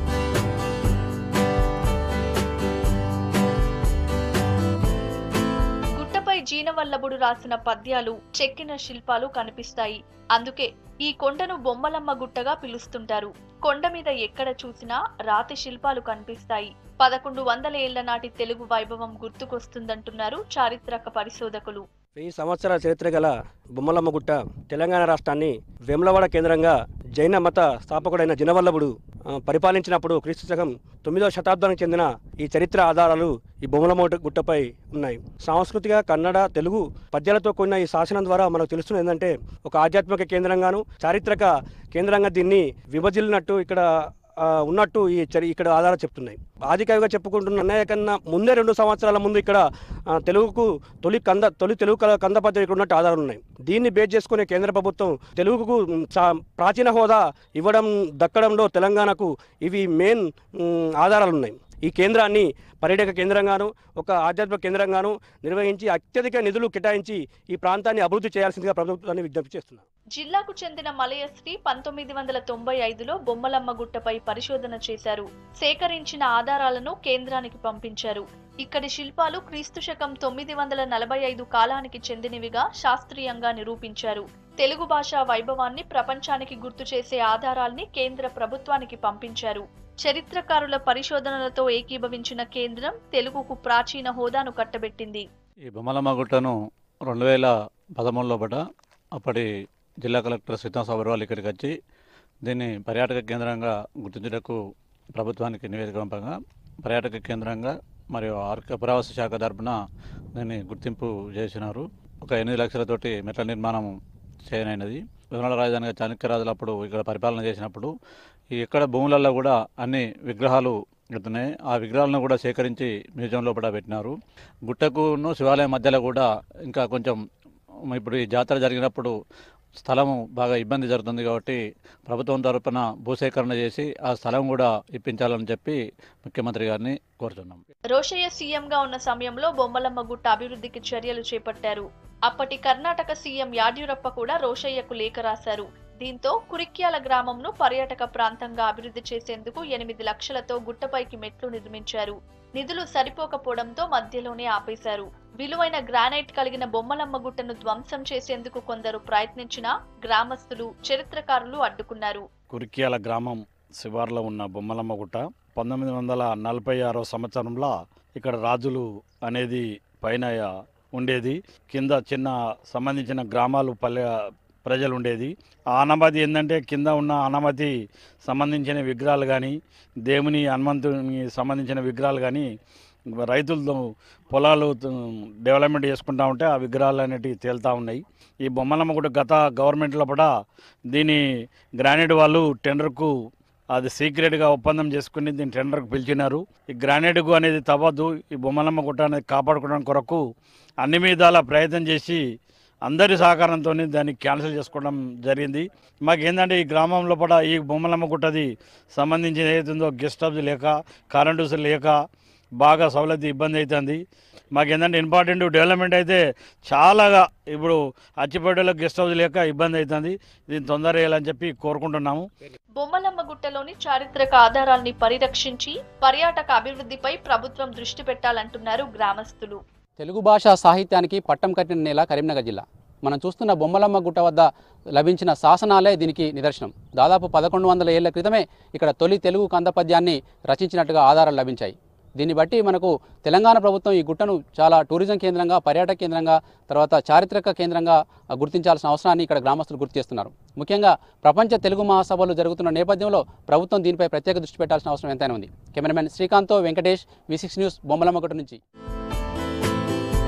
గుట్టపై జీనవల్లభుడు రాసిన పద్యాలు చెక్కిన శిల్పాలు కనిపిస్తాయి అందుకే ఈ కొండను బొమ్మలమ్మ గుట్టగా పిలుస్తుంటారు కొండ మీద ఎక్కడ చూసినా రాతి శిల్పాలు కనిపిస్తాయి పదకొండు వందల ఏళ్ల నాటి తెలుగు వైభవం గుర్తుకొస్తుందంటున్నారు చారిత్రక పరిశోధకులు వెయ్యి సంవత్సరాల చరిత్ర గల బొమ్మలమ్మ గుట్ట తెలంగాణ రాష్ట్రాన్ని వేములవాడ కేంద్రంగా జైన మత స్థాపకుడైన జినవల్లభుడు ఆ, పరిపాలించినప్పుడు క్రీస్తు శకం తొమ్మిదవ శతాబ్దానికి చెందిన ఈ చరిత్ర ఆధారాలు ఈ బొమ్మలమ్మ గుట్టపై ఉన్నాయి సాంస్కృతిక కన్నడ తెలుగు పద్యాలతో కూడిన ఈ శాసనం ద్వారా మనకు తెలుస్తున్నది ఏంటంటే ఒక ఆధ్యాత్మిక కేంద్రంగాను చారిత్రక కేంద్రంగా దీన్ని విభజిల్లినట్టు ఇక్కడ ఆ, ఉన్నట్టు ఈ చరి ఇక్కడ ఆధారాలు చెప్తున్నాయి ఆదికవిగా చెప్పుకుంటున్న అన్నయ్య కన్నా ముందే రెండు సంవత్సరాల ముందు ఇక్కడ ఆ, తెలుగుకు తొలి కంద తొలి తెలుగు కల- కంద పద్యం ఇక్కడ ఉన్నట్టు ఆధారాలు ఉన్నాయి దీన్ని బేస్ చేసుకునే కేంద్ర ప్రభుత్వం తెలుగుకు మ్, చా- ప్రాచీన హోదా ఇవ్వడం దక్కడంలో తెలంగాణకు ఇవి మెయిన్ మ్, ఆధారాలు ఉన్నాయి ఈ కేంద్రాన్ని పర్యాటక కేంద్రంగాను ఒక ఆధ్యాత్మిక కేంద్రంగాను నిర్వహించి అత్యధిక నిధులు కేటాయించి ఈ ప్రాంతాన్ని అభివృద్ధి చేయాల్సిందిగా ప్రభుత్వాన్ని విజ్ఞప్తి చేస్తున్నారు జిల్లాకు చెందిన మలయశ్రీ పంతొమ్మిది వందల తొంభై ఐదులో బొమ్మలమ్మ గుట్టపై పరిశోధన చేశారు సేకరించిన ఆధారాలను కేంద్రానికి పంపించారు ఇక్కడి శిల్పాలు క్రీస్తు శకం తొమ్మిది వందల నలభై ఐదు కాలానికి చెందినవిగా శాస్త్రీయంగా నిరూపించారు తెలుగు భాషా వైభవాన్ని ప్రపంచానికి గుర్తు చేసే ఆధారాల్ని కేంద్ర ప్రభుత్వానికి పంపించారు చరిత్రకారుల పరిశోధనలతో ఏకీభవించిన కేంద్రం తెలుగుకు ప్రాచీన హోదాను కట్టబెట్టింది ఈ బొమ్మలమ్మ గుట్టను రెండు వేల పదమూడులో పట అప్పటి జిల్లా కలెక్టర్ సీతాం సబర్వాల్ ఇక్కడికి వచ్చి దీన్ని పర్యాటక కేంద్రంగా గుర్తించుటకు ప్రభుత్వానికి నివేదిక పంపగా పర్యాటక కేంద్రంగా మరియు ఆర్క పురావస్తు శాఖ తరపున దీన్ని గుర్తింపు చేసినారు ఒక ఎనిమిది లక్షలతోటి మెట్ల నిర్మాణం చేయనైనది విమల రాజధానిగా చాణక్యరాజులు అప్పుడు ఇక్కడ పరిపాలన చేసినప్పుడు ఈ ఇక్కడ భూములలో కూడా అన్ని విగ్రహాలు ఉంటున్నాయి ఆ విగ్రహాలను కూడా సేకరించి మ్యూజియం లోపల పెట్టినారు గుట్టకును శివాలయం మధ్యలో కూడా ఇంకా కొంచెం ఇప్పుడు ఈ జాతర జరిగినప్పుడు స్థలము బాగా ఇబ్బంది జరుగుతుంది కాబట్టి ప్రభుత్వం తరపున భూసేకరణ చేసి ఆ స్థలం కూడా ఇప్పించాలని చెప్పి ముఖ్యమంత్రి గారిని కోరుతున్నాం రోషయ్య సీఎంగా ఉన్న సమయంలో బొమ్మలమ్మ గుట్ట అభివృద్ధికి చర్యలు చేపట్టారు అప్పటి కర్ణాటక సీఎం యాడ్యూరప్ప కూడా రోషయ్యకు లేఖ రాశారు దీంతో కురిక్యాల గ్రామంను పర్యాటక ప్రాంతంగా అభివృద్ధి చేసేందుకు ఎనిమిది లక్షలతో గుట్టపైకి మెట్లు నిర్మించారు నిధులు సరిపోకపోవడంతో మధ్యలోనే ఆపేశారు విలువైన గ్రానైట్ కలిగిన బొమ్మలమ్మ గుట్టను ధ్వంసం చేసేందుకు కొందరు ప్రయత్నించినా గ్రామస్తులు చరిత్రకారులు అడ్డుకున్నారు కురిక్యాల గ్రామం శివార్లో ఉన్న బొమ్మలమ్మ గుట్ట పంతొమ్మిది వందల నలభై ఆరో సంవత్సరంలో ఇక్కడ రాజులు అనేది పైన ఉండేది కింద చిన్న సంబంధించిన గ్రామాలు పల్లె ప్రజలు ఉండేది ఆ అనుమతి ఏంటంటే కింద ఉన్న అనుమతి సంబంధించిన విగ్రహాలు కానీ దేవుని హనుమంతుని సంబంధించిన విగ్రహాలు కానీ రైతులతో పొలాలు త- డెవలప్మెంట్ చేసుకుంటా ఉంటే ఆ విగ్రహాలు అనేటివి తేలుతూ ఉన్నాయి ఈ బొమ్మలమ్మ కూడా గత గవర్నమెంట్ లోపల దీని గ్రానైట్ వాళ్ళు టెండర్కు అది సీక్రెట్గా ఒప్పందం చేసుకుని దీన్ని టెండర్కు పిలిచినారు ఈ గ్రానైట్కు అనేది తవ్వద్దు ఈ బొమ్మలమ్మ గుట్ట అనేది కాపాడుకోవడం కొరకు అన్ని విధాల ప్రయత్నం చేసి అందరి సహకారంతో దాన్ని క్యాన్సిల్ చేసుకోవడం జరిగింది మాకు ఏంటంటే ఈ గ్రామం లోపల ఈ బొమ్మలమ్మ గుట్టది సంబంధించిన ఏదైతుందో గెస్ట్ హౌస్ లేక కరెంటు లేక బాగా సౌలభ్యం ఇబ్బంది అవుతుంది మాకు ఏంటంటే ఇంపార్టెంట్ డెవలప్మెంట్ అయితే చాలాగా ఇప్పుడు అచ్చిపేటలో గెస్ట్ హౌస్ లేక ఇబ్బంది అవుతుంది దీన్ని తొందర చేయాలని చెప్పి కోరుకుంటున్నాము బొమ్మలమ్మ గుట్టలోని చారిత్రక ఆధారాల్ని పరిరక్షించి పర్యాటక అభివృద్ధిపై ప్రభుత్వం దృష్టి పెట్టాలంటున్నారు గ్రామస్తులు తెలుగు భాషా సాహిత్యానికి పట్టం కట్టిన నేల కరీంనగర్ జిల్లా మనం చూస్తున్న బొమ్మలమ్మ గుట్ట వద్ద లభించిన శాసనాలే దీనికి నిదర్శనం దాదాపు పదకొండు వందల ఏళ్ల క్రితమే ఇక్కడ తొలి తెలుగు కందపద్యాన్ని రచించినట్టుగా ఆధారాలు లభించాయి దీన్ని బట్టి మనకు తెలంగాణ ప్రభుత్వం ఈ గుట్టను చాలా టూరిజం కేంద్రంగా పర్యాటక కేంద్రంగా తర్వాత చారిత్రక కేంద్రంగా గుర్తించాల్సిన అవసరాన్ని ఇక్కడ గ్రామస్తులు గుర్తు చేస్తున్నారు ముఖ్యంగా ప్రపంచ తెలుగు మహాసభలు జరుగుతున్న నేపథ్యంలో ప్రభుత్వం దీనిపై ప్రత్యేక దృష్టి పెట్టాల్సిన అవసరం ఎంతైనా ఉంది కెమెరామెన్ శ్రీకాంత్తో Venkatesh V six news Bommalamma Gutta నుంచి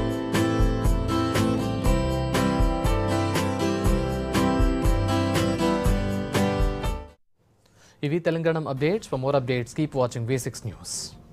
ఇవి Telangana updates for more updates keep watching basics news